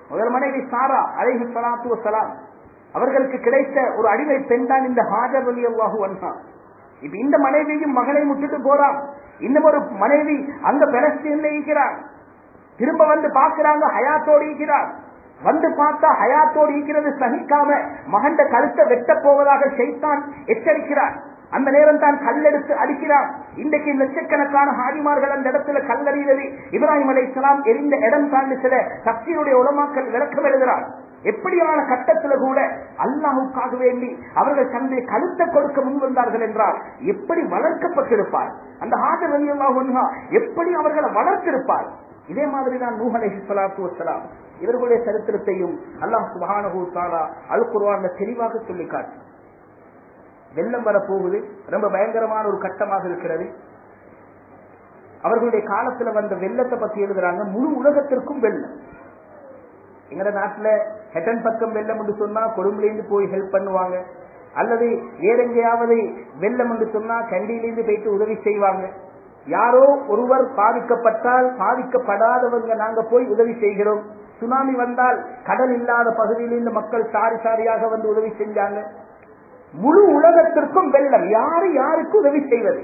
முதல் மனைவி சாரா அலைஹி ஸலாத்து வஸலாம் அவர்களுக்கு கிடைத்த ஒரு அடிமை பெண் தான் இந்த ஹாஜர் அலி அல்லாஹு அன்ஹா இப்ப இந்த மனைவியும் மகனை முட்டுட்டு போறான் இன்னும் ஒரு மனைவி அங்க பெலஸ்தீன்ல இருக்கிறார் திரும்ப வந்து பாக்குறாங்க ஹயாத்தோடு இருக்கிறார் வந்து பார்த்தா ஹயாத்தோடு இருக்கிறது சகிக்காம மகண்ட கழுத்தை வெட்ட போவதாக செய்தான் எச்சரிக்கிறார் அந்த நேரம் தான் கல்லெடுத்து அடிக்கிறார் இன்றைக்கு லட்சக்கணக்கான ஹாரிமார்கள் அந்த இடத்துல கல்லறிகிறது இப்ராஹிம் அலை இஸ்லாம் எரிந்த இடம் தாண்டி சில சக்தியுடைய உலமாக்கள் விளக்கம் எழுதுகிறார் எப்படியான கட்டத்துல கூட அல்லாஹுக்காக வேண்டி அவர்கள் தன்னுடைய கழுத்தை கொடுக்க முன் வந்தார்கள் என்றால் எப்படி வளர்க்கப்பட்டிருப்பார் அந்த ஹாஜர் அலி அல்லாஹ் எப்படி அவர்களை வளர்த்திருப்பார் இதே மாதிரி தான் நூஹ் அலைஹி ஸலாத்து வஸ்ஸலாம் இவர்களுடைய சரித்திரத்தையும் அல்லாஹ் சுப்ஹானஹு தஆலா அல் குர்ஆன்ல தெளிவாக சொல்லி காட்டு வெள்ளம் வரப்போகுது ரொம்ப பயங்கரமான ஒரு கட்டமாக இருக்கிறது அவர்களுடைய காலத்துல வந்த வெள்ளத்தை பத்தி எழுதுறாங்க முழு உலகத்திற்கும் வெள்ளம் எங்கட நாட்டுல ஹெட்டன் பக்கம் வெள்ளம் என்று சொன்னா கொழும்புலேருந்து போய் ஹெல்ப் பண்ணுவாங்க அல்லது வேற எங்கேயாவது வெள்ளம் என்று சொன்னா கண்டியிலிருந்து போயிட்டு உதவி செய்வாங்க யாரோ ஒருவர் பாதிக்கப்பட்டால் பாதிக்கப்படாதவங்க நாங்க போய் உதவி செய்கிறோம் சுனாமி வந்தால் கடல் இல்லாத பகுதியிலிருந்து மக்கள் சாரி சாரியாக வந்து உதவி செஞ்சாங்க முழு உலகத்திற்கும் வெள்ளம் யாரு யாருக்கு உதவி செய்வது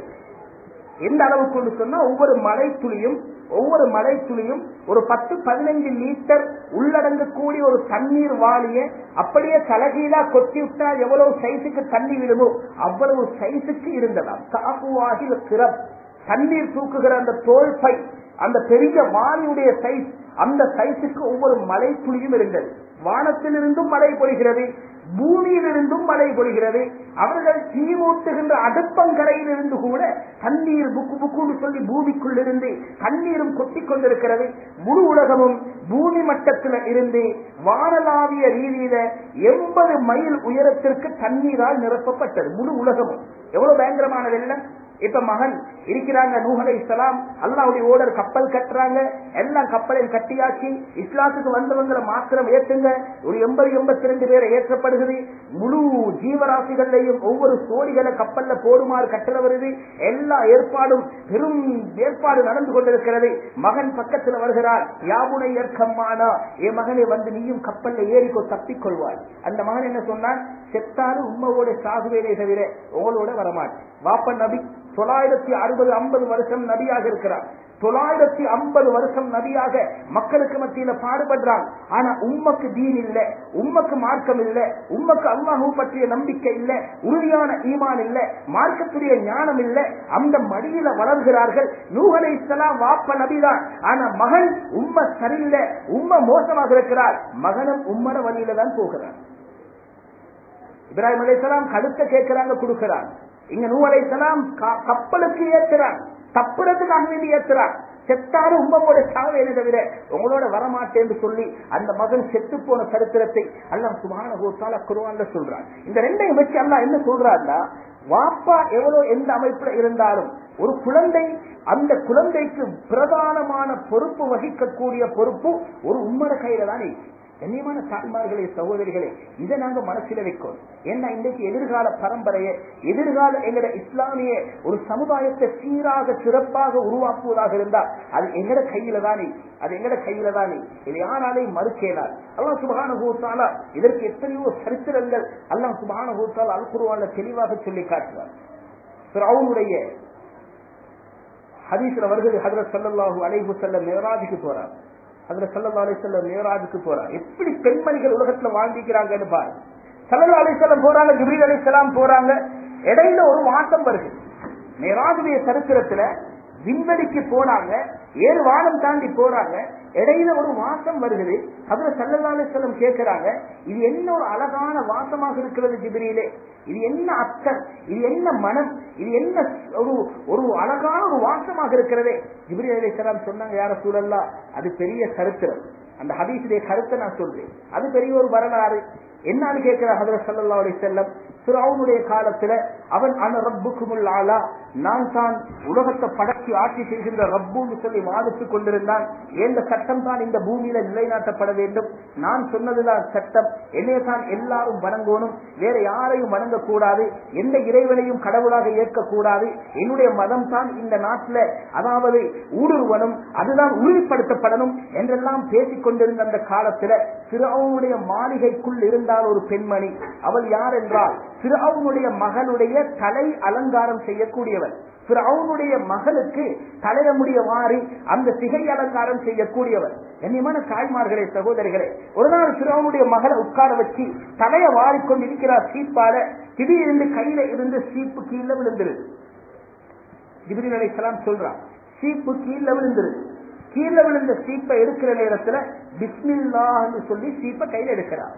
எந்த அளவுக்கு சொன்னா ஒவ்வொரு மழை துளியும் ஒவ்வொரு மழை துளியும் ஒரு பத்து பதினைஞ்சு லிட்டர் உள்ளடங்கக்கூடிய ஒரு தண்ணீர் வாளிய அப்படியே தலகீழா கொத்தி விட்டா எவ்வளவு சைஸுக்கு தண்ணி விடுமோ அவ்வளவு சைஸுக்கு இருந்ததாம் காப்புவாகி சிறப் தண்ணீர் தூக்குகிற அந்த தோல் பை அந்த பெரிய வாளியுடைய சைஸ் அந்த சைஸுக்கு ஒவ்வொரு மழை துளியும் இருந்தது வானத்திலிருந்தும் மழை பொழிகிறது பூமியிலிருந்தும் மழை பொழிகிறது அவர்கள் தீமூட்டுகின்ற அடுப்பங்கரையில் இருந்து கூட தண்ணீர் புக்கு புக்குன்னு சொல்லி பூமிக்குள் இருந்து தண்ணீரும் கொட்டிக் கொண்டிருக்கிறது முழு உலகமும் பூமி மட்டத்தில் இருந்து வானலாவிய ரீதியில எண்பது மைல் உயரத்திற்கு தண்ணீரால் நிரப்பப்பட்டது முழு உலகமும் எவ்வளவு பயங்கரமான வெள்ளம் இப்ப மகன் இருக்கிறாங்க நூகலை இஸ்லாம் அல்லாவுடைய ஓடர் கப்பல் கட்டுறாங்க எல்லாம் கப்பலில் கட்டியாச்சு இஸ்லாத்துக்கு வந்தவங்களை மாத்திரம் ஏற்றுங்க ஒரு எண்பது எண்பத்தி ரெண்டு பேரை ஏற்றப்படுகிறது முழு ஜீவராசிகள்லையும் ஒவ்வொரு சோடிகளை கப்பல்ல போடுமாறு கட்டளை வருது எல்லா ஏற்பாடும் பெரும் ஏற்பாடு நடந்து கொண்டிருக்கிறது மகன் பக்கத்தில் வருகிறார் யாமுனை ஏற்கம்மானா என் மகனை வந்து நீயும் கப்பல்ல ஏறிக்கோ தப்பிக்கொள்வாய் அந்த மகன் என்ன சொன்னான் செத்தாலும் உண்மையோட சாகுவேனே தவிர உங்களோட வரமாட்டேன் வாப்ப நபி தொள்ளாயிரத்தி அறுபது ஐம்பது வருஷம் நபியாக இருக்கிறார் தொள்ளாயிரத்தி ஐம்பது வருஷம் நபியாக மக்களுக்கு மத்தியில பாடுபடுறான் ஆனா உம்மக்கு தீன் இல்ல உம்மக்கு மார்க்கம் இல்ல உம்மக்கு அல்லாஹூ பற்றிய நம்பிக்கை இல்ல உறுதியான ஈமான் இல்ல மார்க்கத்துடைய ஞானம் இல்ல அந்த மடியில வளர்கிறார்கள் நூகலை இஸ்லாம் வாப்ப நபிதான் ஆனா மகன் உம்ம சரியில்லை உம்ம மோசமாக இருக்கிறார் மகனும் உம்மட வழியில தான் போகிறார் இப்ராஹிம் அலைசலாம் கழுத்தை கேட்கிறாங்க கொடுக்கிறாங்க இங்க நூ அலைசலாம் கப்பலுக்கு ஏற்றுறான் தப்புறதுக்காக வேண்டி ஏற்றுறான் செத்தாரு உங்களோட சாவேனே தவிர உங்களோட வரமாட்டேன்னு சொல்லி அந்த மகன் செத்து போன சரித்திரத்தை அல்லாஹ் சுபான கோத்தால குருவான்ல சொல்றான் இந்த ரெண்டையும் வச்சு அல்லாஹ் என்ன சொல்றாருன்னா வாப்பா எவ்வளவு எந்த அமைப்புல இருந்தாலும் ஒரு குழந்தை அந்த குழந்தைக்கு பிரதானமான பொறுப்பு வகிக்கக்கூடிய பொறுப்பு ஒரு உம்மட கையில தான் இருக்கு கண்ணியமான தாய்மார்களே சகோதரிகளே இதை நாங்க மனசில வைக்கோம் ஏன்னா இன்றைக்கு எதிர்கால பரம்பரையை எதிர்கால எங்கட இஸ்லாமிய ஒரு சமுதாயத்தை சீராக சிறப்பாக உருவாக்குவதாக இருந்தால் அது எங்கட கையில தானே அது எங்கட கையில தானே இது யாராலையும் மறுக்கேனார் அல்லாஹ் சுபகான ஹூத்தாலா இதற்கு எத்தனையோ சரித்திரங்கள் அல்லாஹ் சுபகான ஹூத்தாலா அல் குருவான தெளிவாக சொல்லி காட்டுவார் அவனுடைய ஹதீஸ்ல வருகிறது ஹதரத் சல்லாஹூ அலைஹு செல்ல மேராஜுக்கு போறார் அதுல சல்லா அலிசல்லம் மேராஜுக்கு போறாங்க எப்படி பெண்மணிகள் உலகத்துல வாழ்ந்திக்கிறாங்கன்னு பாருங்க சல்லா அலிசல்லம் போறாங்க ஜிப்ரீல் அலிசலாம் போறாங்க இடையில ஒரு மாற்றம் வருது மேராஜுடைய சரித்திரத்துல விண்வெளிக்கு போனாங்க ஏழு வானம் தாண்டி போறாங்க இடையில ஒரு வாசம் வருகிறது அதுல சல்லல்லா அலிசல்லம் கேட்கிறாங்க இது என்ன ஒரு அழகான வாசமாக இருக்கிறது ஜிபிரியிலே இது என்ன அத்தர் இது என்ன மனம் இது என்ன ஒரு ஒரு அழகான ஒரு வாசமாக இருக்கிறதே ஜிபிரி அலிசலாம் சொன்னாங்க யார சூழல்லா அது பெரிய சரித்திரம் அந்த ஹதீசுடைய கருத்தை நான் சொல்றேன் அது பெரிய ஒரு வரலாறு என்னன்னு கேட்கிற ஹதரத் சல்லா அலி செல்லம் அவனுடைய காலத்துல அவன் அன ரப்புக்குமுல் ஆலா நான் தான் உலகத்தை படைச்சி ஆட்சி செய்கின்ற ரப்புன்னு சொல்லி வாதிட்டுக் கொண்டிருந்தான் எந்த சட்டம் தான் இந்த பூமியில நிலைநாட்டப்பட வேண்டும் நான் சொன்னதுதான் சட்டம் என்னைய தான் எல்லாரும் வணங்கணும் வேற யாரையும் வணங்கக்கூடாது எந்த இறைவனையும் கடவுளாக ஏற்கக்கூடாது என்னுடைய மதம் தான் இந்த நாட்டில் அதாவது ஊடுருவனும் அதுதான் உறுதிப்படுத்தப்படணும் என்றெல்லாம் பேசிக் கொண்டிருந்த அந்த காலத்துல திருவுடைய மாளிகைக்குள் இருந்தால் ஒரு பெண்மணி அவள் யார் என்றால் திருவுடைய மகளுடைய தலை அலங்காரம் செய்யக்கூடியவள் அவனுடைய மகளுக்கு தலையமுடிய மாறி அந்த சிகை அலங்காரம் செய்யக்கூடியவர் கண்ணியமான தாய்மார்களே சகோதரிகளே ஒரு நாள் சிறுவனுடைய மகளை உட்கார வச்சு தலைய வாரிக்கொண்டு இருக்கிறார் சீப்பால திடீரென்று கையில இருந்து சீப்பு கீழே விழுந்துருது ஜிபிரி அலைசலாம் சொல்றான் சீப்பு கீழே விழுந்துருது கீழே விழுந்த சீப்பை எடுக்கிற நேரத்துல பிஸ்மில்லா சொல்லி சீப்பை கையில எடுக்கிறார்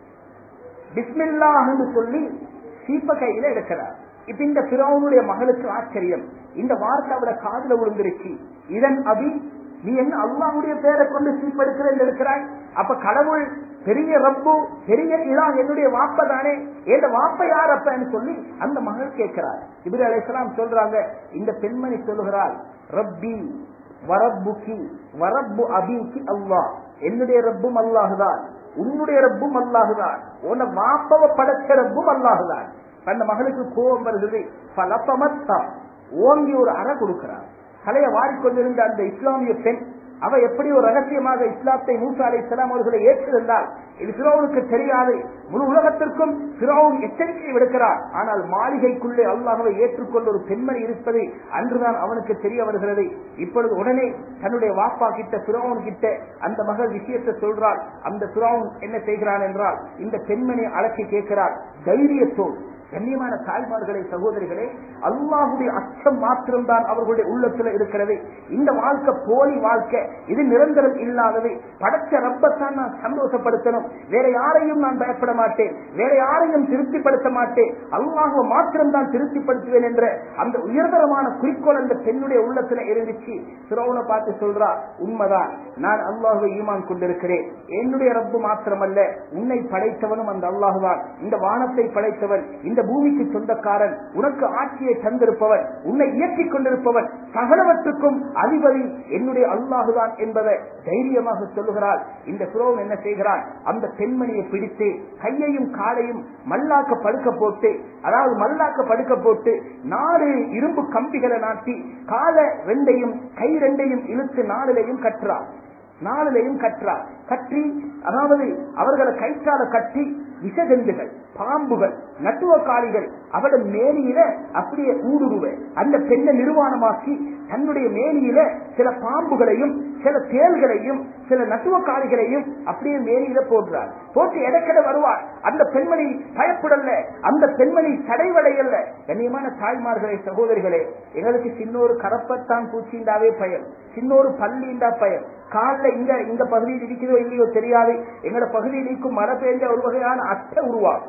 பிஸ்மில்லா சொல்லி சீப்பை கையில எடுக்கிறார் இப்ப இந்த பிறவனுடைய மகளுக்கு ஆச்சரியம் இந்த வார்த்தை அவட காதுல விழுந்துருச்சு இதன் அபி நீ என்ன அல்லாவுடைய பேரை கொண்டு சீப்படுக்கிற எடுக்கிறாய் அப்ப கடவுள் பெரிய ரப்பு பெரிய இலா என்னுடைய வாப்ப தானே எந்த வாப்ப யார் அப்பன்னு சொல்லி அந்த மகள் கேட்கிறார் இபிரி அலைசலாம் சொல்றாங்க இந்த பெண்மணி சொல்லுகிறாள் ரப்பி வரப்புக்கி வரப்பு அபிக்கு அல்லாஹ் என்னுடைய ரப்பும் அல்லாஹுதான் உன்னுடைய ரப்பும் அல்லாஹுதான் உன்னை வாப்பவ படைச்ச ரப்பும் அல்லாஹுதான் அந்த மகளுக்கு கோபம் வருகிறது பலப்பமத்தா ஓங்கி ஒரு அற கொடுக்கிறார் தலையை வாரிக்கொண்டிருந்த அந்த இஸ்லாமிய பெண் அவ எப்படி ஒரு ரகசியமாக இஸ்லாத்தை மூசா அலை இஸ்லாம் அவர்களை ஏற்றிருந்தால் இது பிறவுனுக்கு தெரியாது முழு உலகத்திற்கும் பிறவும் எச்சரிக்கை விடுக்கிறார் ஆனால் மாளிகைக்குள்ளே அல்லாஹவை ஏற்றுக்கொண்ட ஒரு பெண்மணி இருப்பது அன்றுதான் அவனுக்கு தெரிய வருகிறது இப்பொழுது உடனே தன்னுடைய வாப்பா கிட்ட பிறவன் கிட்ட அந்த மகள் விஷயத்தை சொல்றாள் அந்த பிறவன் என்ன செய்கிறான் என்றால் இந்த பெண்மணி அழைச்சி கேட்கிறார் தைரியத்தோடு கண்ணியமான தாய்மார்களே சகோதரிகளே அல்லாஹுடைய அச்சம் மாத்திரம்தான் அவர்களுடைய உள்ளத்துல இருக்கிறது இந்த வாழ்க்கை போலி வாழ்க்கை இது நிரந்தரம் இல்லாதது படைச்ச ரப்பத்தான் நான் சந்தோஷப்படுத்தணும் வேற யாரையும் நான் பயப்பட மாட்டேன் வேற யாரையும் திருப்திப்படுத்த மாட்டேன் அல்லாஹுவ மாத்திரம்தான் திருப்திப்படுத்துவேன் என்ற அந்த உயர்தரமான குறிக்கோள் அந்த பெண்ணுடைய உள்ளத்துல இருந்துச்சு சிரோனை பார்த்து சொல்றா உண்மைதான் நான் அல்லாஹுவை ஈமான் கொண்டிருக்கிறேன் என்னுடைய ரப்பு மாத்திரமல்ல உன்னை படைத்தவனும் அந்த அல்லாஹுதான் இந்த வானத்தை படைத்தவன் இந்த பூமிக்கு சொந்தக்காரன் உனக்கு ஆட்சியை தந்திருப்பவன் உன்னை இயக்கிக் கொண்டிருப்பவன் சகலவற்றுக்கும் அதிபதி என்னுடைய அல்லாஹுதான் என்பதை தைரியமாக சொல்லுகிறாள் இந்த புரோவன் என்ன செய்கிறான் அந்த பெண்மணியை பிடித்து கையையும் காலையும் மல்லாக்க படுக்க போட்டு அதாவது மல்லாக்க படுக்க போட்டு நாலு இரும்பு கம்பிகளை நாட்டி கால ரெண்டையும் கை ரெண்டையும் இழுத்து நாளிலையும் கட்டுறார் நாளிலையும் கட்டுறார் கட்டி அதாவது அவர்களை கைத்தால கட்டி விஷஜந்துகள் பாம்புகள் நட்டுவக்காளிகள் அவட மேனியில அப்படியே ஊடுருவ அந்த பெண்ணை நிர்வாணமாக்கி தன்னுடைய மேனியில சில பாம்புகளையும் சில தேள்களையும் சில நட்டுவக்காளிகளையும் அப்படியே மேனியில போடுறார் போட்டு இடக்கட வருவார் அந்த பெண்மணி பயப்படல அந்த பெண்மணி தடைவடையல்ல கண்ணியமான தாய்மார்களே சகோதரிகளே எங்களுக்கு சின்னொரு கரப்பத்தான் பூச்சிண்டாவே பயம் சின்னொரு பள்ளிண்டா பயம் காலில் இங்க இந்த பகுதியில் இருக்கிறதோ இல்லையோ தெரியாது எங்களோட பகுதியில் இருக்கும் மழை பெய்ஞ்ச ஒரு வகையான அட்டை உருவாகும்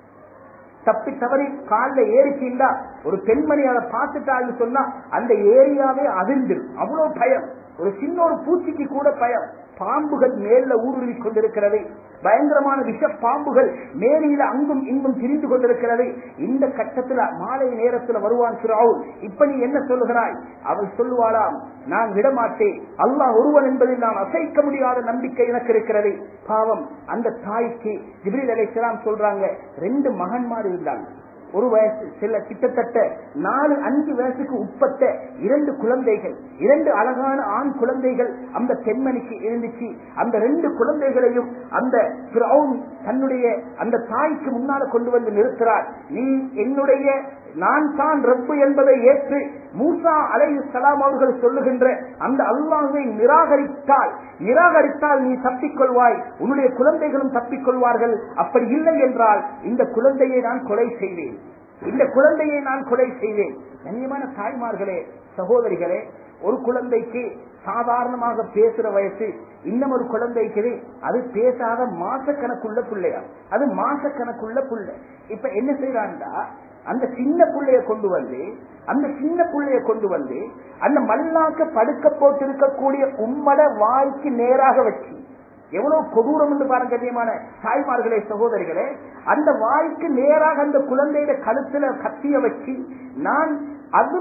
தப்பி தவறி காலில் ஏறிச்சிருந்தா ஒரு பெண்மணி அதை பார்த்துட்டான்னு சொன்னா அந்த ஏரியாவே அதிர்ந்துடும் அவ்வளவு பயம் ஒரு சின்ன ஒரு பூச்சிக்கு கூட பயம் பாம்புகள் மேல ஊடுருவி கொண்டிருக்கிறது பயங்கரமான விஷ பாம்புகள் மேலியில அங்கும் இங்கும் திரிந்து கொண்டிருக்கிறது இந்த கட்டத்துல மாலை நேரத்துல வருவான் சிறாவுல் இப்ப நீ என்ன சொல்லுகிறாய் அவள் சொல்லுவாளாம் நான் விடமாட்டேன் அல்லாஹ் ஒருவன் என்பதில் நான் அசைக்க முடியாத நம்பிக்கை எனக்கு இருக்கிறது பாவம் அந்த தாய்க்கு ஜிப்ரீல் அலைஹிஸ்ஸலாம் சொல்றாங்க ரெண்டு மகன்மார் இருந்தாங்க ஒரு வயசு சில கிட்டத்தட்ட நாலு அஞ்சு வயசுக்கு உட்பட்ட இரண்டு குழந்தைகள் இரண்டு அழகான ஆண் குழந்தைகள் அந்த பெண்மணிக்கு இருந்துச்சு அந்த ரெண்டு குழந்தைகளையும் அந்த பிரவுன் தன்னுடைய அந்த தாய்க்கு முன்னால கொண்டு வந்து நிறுத்துறார் நீ என்னுடைய நான் தான் ரப்பு என்பதை ஏற்று மூசா அலை சலாம் அவர்கள் சொல்லுகின்ற அந்த அல்லாஹை நிராகரித்தால் நிராகரித்தால் நீ தப்பிக்கொள்வாய் உன்னுடைய குழந்தைகளும் தப்பிக்கொள்வார்கள் அப்படி இல்லை என்றால் இந்த குழந்தையை நான் கொலை செய்வேன் இந்த குழந்தையை நான் கொலை செய்வேன் கண்ணியமான தாய்மார்களே சகோதரிகளே ஒரு குழந்தைக்கு சாதாரணமாக பேசுற வயசு இன்னும் ஒரு குழந்தைக்கு அது பேசாத மாசக்கணக்குள்ள பிள்ளையா அது மாசக்கணக்குள்ள பிள்ளை இப்ப என்ன செய்யறான்டா அந்த சின்ன புள்ளைய கொண்டு வந்து அந்த சின்ன புள்ளைய கொண்டு வந்து அந்த மல்லாக்க படுக்க போட்டிருக்கக்கூடிய உம்மட வாய்க்கு நேராக வச்சு எவ்வளவு கொடூரம் என்று பாருங்க கண்ணியமான தாய்மார்களே சகோதரிகளே அந்த வாய்க்கு நேராக அந்த குழந்தையிட கழுத்துல கத்திய வச்சு நான் அது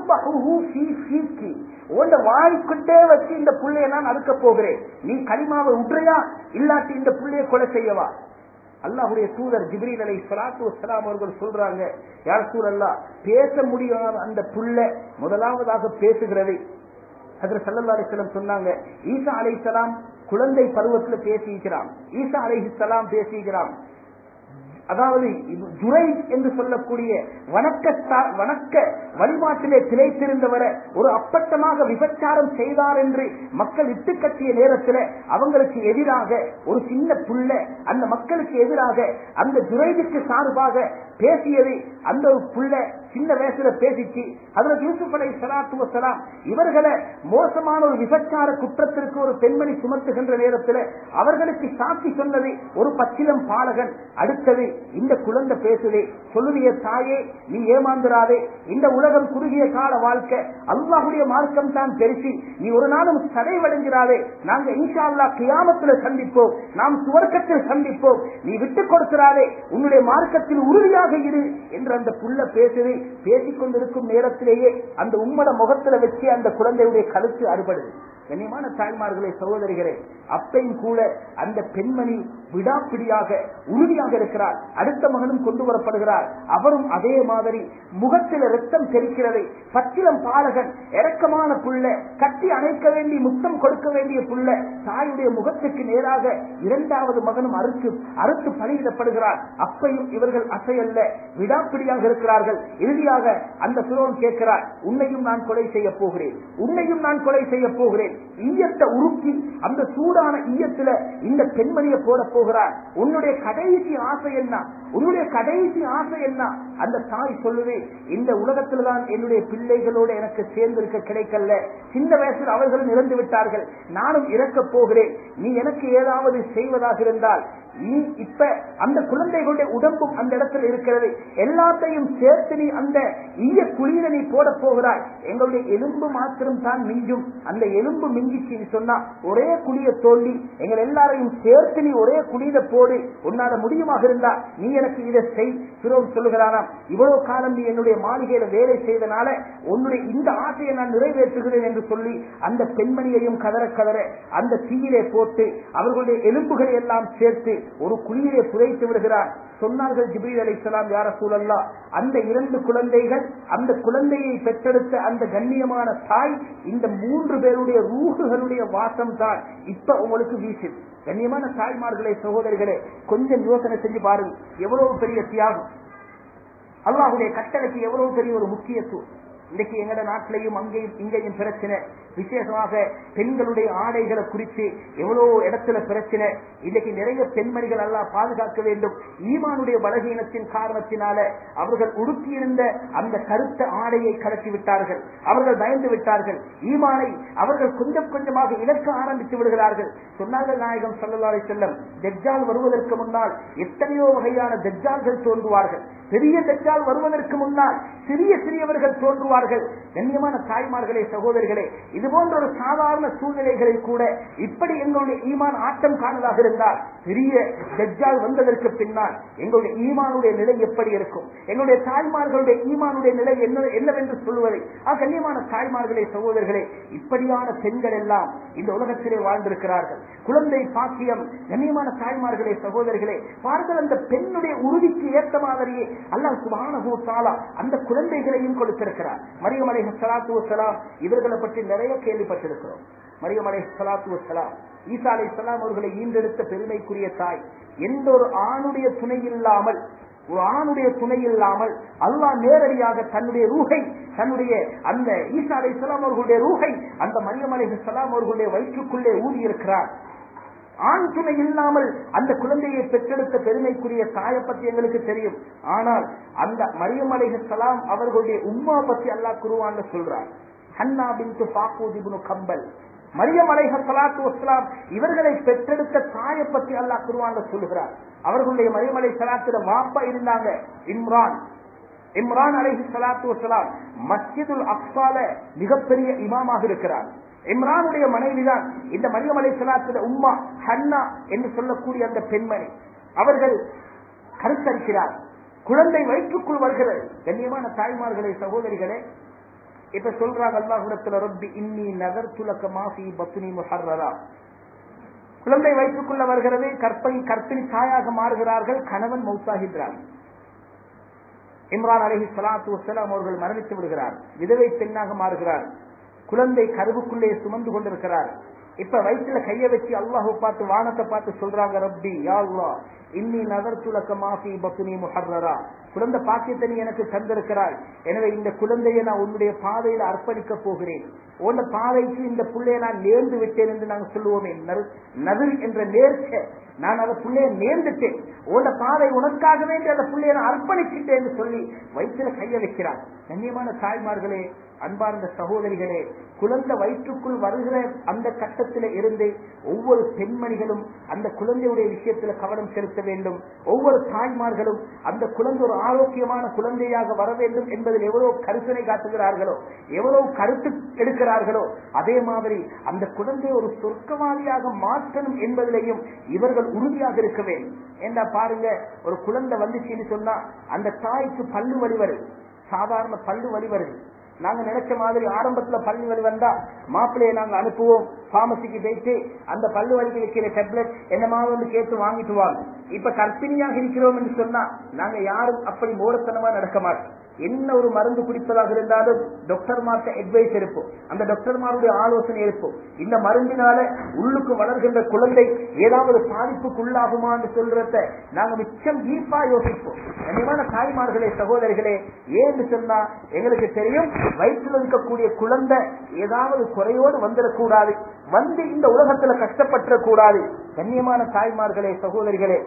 உண்ட வாய்க்கிட்டே வச்சு இந்த புள்ளைய நான் அறுக்க போகிறேன் நீ களிமாவை உற்றையா இல்லாட்டி இந்த புள்ளைய கொலை செய்யவா அல்லாஹுடைய தூதர் ஜிப்ரீல் அலை சலாத்து வசலாம் அவர்கள் சொல்றாங்க யார் சூழல்லா பேச முடியாத அந்த புள்ள முதலாவதாக பேசுகிறது அதில் சல்லல்லா அலிஸ்லாம் சொன்னாங்க ஈசா அலைசலாம் குழந்தை பருவத்தில் பேசியிருக்கிறான் ஈசா அலைஹிஸ்லாம் பேசியிருக்கிறான் அதாவது ஜுரை என்று சொல்லக்கூடிய வணக்க வணக்க வழிபாட்டிலே திளைத்திருந்தவரை ஒரு அப்பட்டமாக விபச்சாரம் செய்தார் என்று மக்கள் இட்டு கட்டிய நேரத்தில் அவங்களுக்கு எதிராக ஒரு சின்ன புள்ள அந்த மக்களுக்கு எதிராக அந்த ஜுரைதுக்கு சார்பாக பேசியது அந்த ஒரு புள்ள சின்ன வயசுல பேசிச்சு அதுல யூசுப் அலை சலாத்து வசலாம் இவர்களை மோசமான ஒரு விபச்சார குற்றத்திற்கு ஒரு பெண்மணி சுமத்துகின்ற நேரத்தில் அவர்களுக்கு சாட்சி சொன்னது ஒரு பச்சிலம் பாலகன் அடுத்தது இந்த குழந்தை பேசுதே சொல்லுவிய தாயே நீ ஏமாந்துராதே இந்த உலகம் குறுகிய கால வாழ்க்கை அல்லாஹுடைய மார்க்கம் தான் பெருசி நீ ஒரு நாளும் சடைவடைஞ்சிராதே நாங்க இன்ஷா அல்லா கியாமத்துல சந்திப்போம் நாம் சுவர்க்கத்தில் சந்திப்போம் நீ விட்டுக் கொடுக்கிறாரே உன்னுடைய மார்க்கத்தில் உறுதியாக இரு என்று அந்த புள்ள பேசுது பேசிக் கொண்டிருக்கும் நேரத்திலேயே அந்த உம்மட முகத்துல வச்சு அந்த குழந்தையுடைய கழுத்து அறுபடுது கண்ணியமான தாய்மார்களே சகோதரிகளே அப்பையும் கூட அந்த பெண்மணி விடாப்பிடியாக உறுதியாக இருக்கிறார் அடுத்த மகனும் கொண்டு வரப்படுகிறார் அவரும் அதே மாதிரி முகத்தில் ரத்தம் தெரிக்கிறது பச்சிலம் பாலகன் இறக்கமான புள்ள கட்டி அணைக்க வேண்டி முத்தம் கொடுக்க வேண்டிய புள்ள தாயுடைய முகத்துக்கு நேராக இரண்டாவது மகனும் அறுத்து அறுத்து பணியிடப்படுகிறார் அப்பையும் இவர்கள் அசையல்ல விடாப்பிடியாக இருக்கிறார்கள் இறுதியாக அந்த சுரோன் கேட்கிறார் உன்னையும் நான் கொலை செய்ய போகிறேன் உன்னையும் நான் கொலை செய்ய போகிறேன் ஈயத்தை உருக்கி அந்த சூடான ஈயத்துல இந்த பெண்மணியை போட போகிறார் உன்னுடைய கடைசி ஆசை என்ன உன்னுடைய கடைசி ஆசை என்ன அந்த தாய் சொல்லுவே இந்த உலகத்துல தான் என்னுடைய பிள்ளைகளோடு எனக்கு சேர்ந்திருக்க கிடைக்கல சின்ன வயசில் அவர்களும் இறந்து விட்டார்கள் நானும் இறக்க போகிறேன் நீ எனக்கு ஏதாவது செய்வதாக இருந்தால் நீ இப்ப அந்த குழந்தைகளுடைய உடம்பும் அந்த இடத்துல இருக்கிறது எல்லாத்தையும் சேர்த்து நீ அந்த ஈய குழியில நீ போட போகிறாய் எங்களுடைய எலும்பு மாத்திரம் தான் மிஞ்சும் அந்த எலும்பு மிஞ்சிச்சு சொன்னா ஒரே குழிய தோண்டி எங்கள் எல்லாரையும் சேர்த்து நீ ஒரே குழியில போடு உன்னால முடியுமாக இருந்தா நீ எனக்கு இதை செய் பிறகு சொல்லுகிறானா இவ்வளவு காலம் நீ என்னுடைய மாளிகையில வேலை செய்தனால உன்னுடைய இந்த ஆசையை நான் நிறைவேற்றுகிறேன் என்று சொல்லி அந்த பெண்மணியையும் கதற கதற அந்த தீயிலே போட்டு அவர்களுடைய எலும்புகளை எல்லாம் சேர்த்து ஒரு குழியிலே புதைத்து விடுகிறார் சொன்னார்கள் ஜிப்ரீல் அலிசலாம் யார சூழல்லா அந்த இரண்டு குழந்தைகள் அந்த குழந்தையை பெற்றெடுத்த அந்த கண்ணியமான தாய் இந்த மூன்று பேருடைய ரூகுகளுடைய வாசம் தான் இப்ப உங்களுக்கு வீசுது கண்ணியமான தாய்மார்களே சகோதரிகளே கொஞ்சம் யோசனை செஞ்சு பாருங்க எவ்வளவு பெரிய தியாகம் அல்லாஹுடைய கட்டளைக்கு எவ்வளவு பெரிய ஒரு முக்கியத்துவம் இன்னைக்கு எங்கட நாட்டிலையும் அங்கேயும் இங்கேயும் பிரச்சனை விசேஷமாக பெண்களுடைய ஆடைகளை குறித்து எவ்வளவு இடத்துல பிரச்சனை இன்னைக்கு நிறைய பெண்மணிகள் எல்லாம் பாதுகாக்க வேண்டும் ஈமானுடைய பலகீனத்தின் காரணத்தினால அவர்கள் உடுத்தியிருந்த அந்த கருத்த ஆடையை கடத்தி விட்டார்கள் அவர்கள் பயந்து விட்டார்கள் ஈமானை அவர்கள் கொஞ்சம் கொஞ்சமாக இழக்க ஆரம்பித்து விடுகிறார்கள் சொன்னார்கள் நாயகம் சல்லல்லாரை செல்லம் தெஜ்ஜால் வருவதற்கு முன்னால் எத்தனையோ வகையான தெஜ்ஜால்கள் தோன்றுவார்கள் பெரிய தெஜ்ஜால் வருவதற்கு முன்னால் சிறிய சிறியவர்கள் தோன்றுவார்கள் கண்ணியமான தாய்மார்களே சகோதரிகளே இது போன்ற ஒரு சாதாரண சூழ்நிலைகளில் கூட இப்படி எங்களுடைய ஈமான் ஆட்டம் காணதாக இருந்தால் பெரிய தெஜ்ஜால் வந்ததற்கு பின்னால் எங்களுடைய ஈமானுடைய நிலை எப்படி இருக்கும் எங்களுடைய தாய்மார்களுடைய ஈமானுடைய நிலை என்ன என்னவென்று சொல்லுவதை ஆ கண்ணியமான தாய்மார்களே சகோதரர்களே இப்படியான பெண்கள் எல்லாம் இந்த உலகத்திலே வாழ்ந்திருக்கிறார்கள் குழந்தை பாக்கியம் கண்ணியமான தாய்மார்களே சகோதரிகளே பாருங்கள் அந்த பெண்ணுடைய உறுதிக்கு ஏற்ற மாதிரியே அல்லாஹ் சுபானஹு தாலா அந்த குழந்தைகளையும் கொடுத்திருக்கிறார் மரியம் அலை சலாத்து வசலாம் இவர்களை பற்றி நிறைய கேள்விப்பட்டிருக்கிறோம் மரியம் அலை சலாத்து வசலாம் ஈசா அலை சலாம் அவர்களை ஈண்டெடுத்த பெருமைக்குரிய தாய் எந்த ஒரு ஆணுடைய துணை இல்லாமல் ஒரு ஆணுடைய துணை இல்லாமல் அல்லாஹ் நேரடியாக தன்னுடைய ரூகை தன்னுடைய அந்த ஈசா அலை சலாம் அவர்களுடைய ரூகை அந்த மரியம் அலை சலாம் அவர்களுடைய வயிற்றுக்குள்ளே ஊதி இருக்கிறார் ஆண் துணை இல்லாமல் அந்த குழந்தையை பெற்றெடுத்த பெருமைக்குரிய தாயை பத்தி எங்களுக்கு தெரியும் ஆனால் அந்த மரியம் அலைஹலாம் அவர்களுடைய உம்மா பத்தி அல்லாஹ் குருவான்னு சொல்றார் ஹன்னா பின் பாக்கூதிபுனு கம்பல் மரியம் அலைஹ சலாத்து வஸ்லாம் இவர்களை பெற்றெடுத்த தாயை பத்தி அல்லாஹ் குருவான்ல சொல்லுகிறார் அவர்களுடைய மரியம் அலை சலாத்துல வாப்பா இருந்தாங்க இம்ரான் இம்ரான் அலைஹி சலாத்து வசலாம் மஸ்ஜிதுல் அக்சால மிகப்பெரிய இமாமாக இருக்கிறார் இம்ரானுடைய மனைவிதான் இந்த மரியம் அலை சலாத்திர உம்மா ஹன்னா என்று சொல்லக்கூடிய அந்த பெண்மணி அவர்கள் கருத்தரிக்கிறார் குழந்தை வயிற்றுக்குள் வருகிறது கண்ணியமான தாய்மார்களே சகோதரிகளே இப்ப சொல்றாங்க அல்லாஹுடத்துல ரப்பி இன்னி நகர் துலக்க மாசி பத்னி முஹர்ரரா குழந்தை வயிற்றுக்குள்ள வருகிறது கற்பனை கற்பிணி தாயாக மாறுகிறார்கள் கணவன் மௌத்தாகின்றார் இம்ரான் அலஹி சலாத்து வசலாம் அவர்கள் மரணித்து விடுகிறார் விதவை பெண்ணாக மாறுகிறார் குழந்தை கருவுக்குள்ளே சுமந்து கொண்டிருக்கிறார் இப்ப வயிற்றுல கைய வச்சு அல்லாஹு பார்த்து வானத்தை பார்த்து சொல்றாங்க ரப்பி யா அல்லாஹ் இன்னி நகர் துலக்க மாஃபி பத்துனி முஹர்ரரா குழந்தை பாக்கியத்தை நீ எனக்கு தந்திருக்கிறாய் எனவே இந்த குழந்தையை நான் உன்னுடைய பாதையில் அர்ப்பணிக்க போகிறேன் உன்ன பாதைக்கு இந்த புள்ளையை நான் நேர்ந்து விட்டேன் என்று நாங்கள் சொல்லுவோமே நதிர் என்ற நேர்ச்ச நான் அந்த புள்ளைய நேர்ந்துட்டேன் உன்ன பாதை உனக்காக வேண்டி அந்த புள்ளையை நான் அர்ப்பணிச்சிட்டேன் என்று சொல்லி வயிற்றுல கைய வைக்கிறார் கண்ணியமான தாய்மார்களே அன்பார்ந்த சகோதரிகளே குழந்தை வயிற்றுக்குள் வருகிற அந்த கட்டத்தில் இருந்து ஒவ்வொரு பெண்மணிகளும் அந்த குழந்தையுடைய விஷயத்துல கவனம் செலுத்த வேண்டும் ஒவ்வொரு தாய்மார்களும் அந்த குழந்தை ஒரு ஆரோக்கியமான குழந்தையாக வர வேண்டும் என்பதில் எவ்வளவு கருத்தனை காட்டுகிறார்களோ எவ்வளவு கருத்து எடுக்கிறார்களோ அதே மாதிரி அந்த குழந்தை ஒரு சொர்க்கவாதியாக மாற்றணும் என்பதிலையும் இவர்கள் உறுதியாக இருக்க வேண்டும் ஏண்டா பாருங்க ஒரு குழந்தை வந்துச்சுன்னு சொன்னா அந்த தாய்க்கு பல்லு வலி வருது சாதாரண பல்லு வலி வருது நாங்க நினைச்ச மாதிரி ஆரம்பத்துல பல்லு வலி வந்தா மாப்பிள்ளையை நாங்க அனுப்புவோம் பார்மசிக்கு போயிட்டு அந்த பல்லு வலிக்கு வைக்கிற டேப்லெட் என்னமா வந்து கேட்டு வாங்கிட்டு வாங்க இப்ப கற்பிணியாக இருக்கிறோம் என்று சொன்னா நாங்க யாரும் அப்படி மூடத்தனமா நடக்க மாட்டோம் என்ன ஒரு மருந்து குடிப்பதாக இருந்தாலும் டாக்டர் மார்ட்ட அட்வைஸ் இருப்போம் அந்த டாக்டர்மாருடைய ஆலோசனை இருப்போம் இந்த மருந்தினால உள்ளுக்கு வளர்கின்ற குழந்தை ஏதாவது பாதிப்புக்குள்ளாகுமா என்று சொல்றத நாங்க மிச்சம் டீப்பா யோசிப்போம் கண்ணியமான தாய்மார்களே சகோதரிகளே ஏன்னு சொன்னா எங்களுக்கு தெரியும் வயிற்றில் இருக்கக்கூடிய குழந்தை ஏதாவது குறையோடு வந்துடக்கூடாது வந்து இந்த உலகத்துல கஷ்டப்பட்டுறக்கூடாது கண்ணியமான தாய்மார்களே சகோதரிகளே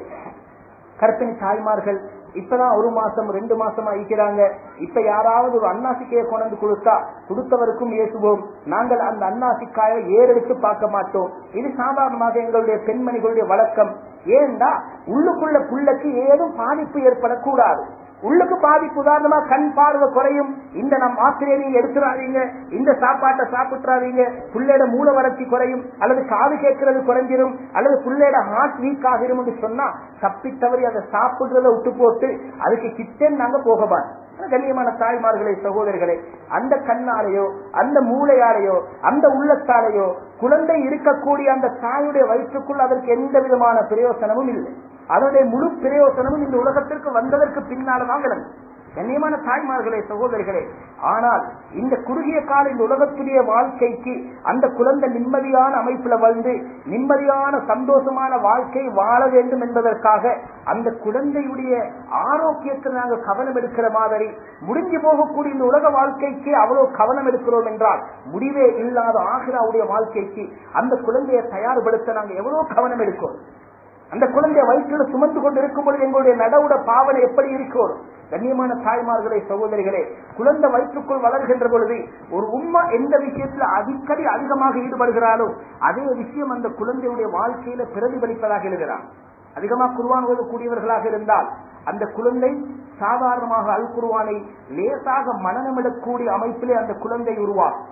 கற்பிணி தாய்மார்கள் இப்பதான் ஒரு மாசம் ரெண்டு மாசமா இருக்கிறாங்க இப்ப யாராவது ஒரு அன்னாசிக்கையை கொண்டு கொடுத்தா கொடுத்தவருக்கும் ஏசுவோம் நாங்கள் அந்த அன்னாசிக்காயை ஏறெடுத்து பார்க்க மாட்டோம் இது சாதாரணமாக எங்களுடைய பெண்மணிகளுடைய வழக்கம் ஏண்டா உள்ளுக்குள்ள புள்ளக்கு ஏதும் பாதிப்பு ஏற்படக்கூடாது உள்ளுக்கு பாதிப்பு உதாரணமா கண் பார்வை குறையும் இந்த நம் மாத்திரையை நீங்க எடுத்துறாதீங்க இந்த சாப்பாட்டை சாப்பிட்டுறாதீங்க புள்ளையோட மூல வளர்ச்சி குறையும் அல்லது காது கேட்கறது குறைஞ்சிரும் அல்லது புள்ளையோட ஹார்ட் வீக் ஆகிரும் சொன்னா தப்பி தவறி அதை சாப்பிடுறத விட்டு போட்டு அதுக்கு கிச்சன் நாங்க போக மாட்டோம் கண்ணியமான தாய்மார்களே சகோதரிகளே அந்த கண்ணாலேயோ அந்த மூளையாலேயோ அந்த உள்ளத்தாலேயோ குழந்தை இருக்கக்கூடிய அந்த தாயுடைய வயிற்றுக்குள் அதற்கு எந்த விதமான பிரயோசனமும் இல்லை அதனுடைய முழு பிரயோசனமும் இந்த உலகத்திற்கு வந்ததற்கு பின்னால்தான் விளங்கும் கண்ணியமான தாய்மார்களே சகோதரிகளே ஆனால் இந்த குறுகிய கால இந்த உலகத்துடைய வாழ்க்கைக்கு அந்த குழந்தை நிம்மதியான அமைப்புல வந்து நிம்மதியான சந்தோஷமான வாழ்க்கை வாழ வேண்டும் என்பதற்காக அந்த குழந்தையுடைய ஆரோக்கியத்தில் நாங்கள் கவனம் எடுக்கிற மாதிரி முடிஞ்சு போகக்கூடிய இந்த உலக வாழ்க்கைக்கு அவ்வளவு கவனம் எடுக்கிறோம் என்றால் முடிவே இல்லாத ஆகிராவுடைய வாழ்க்கைக்கு அந்த குழந்தையை தயார்படுத்த நாங்கள் எவ்வளவு கவனம் எடுக்கிறோம் அந்த குழந்தைய வயிற்றில் சுமந்து கொண்டு இருக்கும் பொழுது எங்களுடைய நடவுட பாவனை எப்படி இருக்கும் கண்ணியமான தாய்மார்களே சகோதரிகளே குழந்தை வயிற்றுக்குள் வளர்கின்ற பொழுது ஒரு உம்மா எந்த விஷயத்துல அடிக்கடி அதிகமாக ஈடுபடுகிறாரோ அதே விஷயம் அந்த குழந்தையுடைய வாழ்க்கையில பிரதிபலிப்பதாக எழுதுகிறார் அதிகமா குருவான் ஓதக்கூடியவர்களாக இருந்தால் அந்த குழந்தை சாதாரணமாக அல் குருவானை லேசாக மனநமிடக்கூடிய அமைப்பிலே அந்த குழந்தை உருவாகும்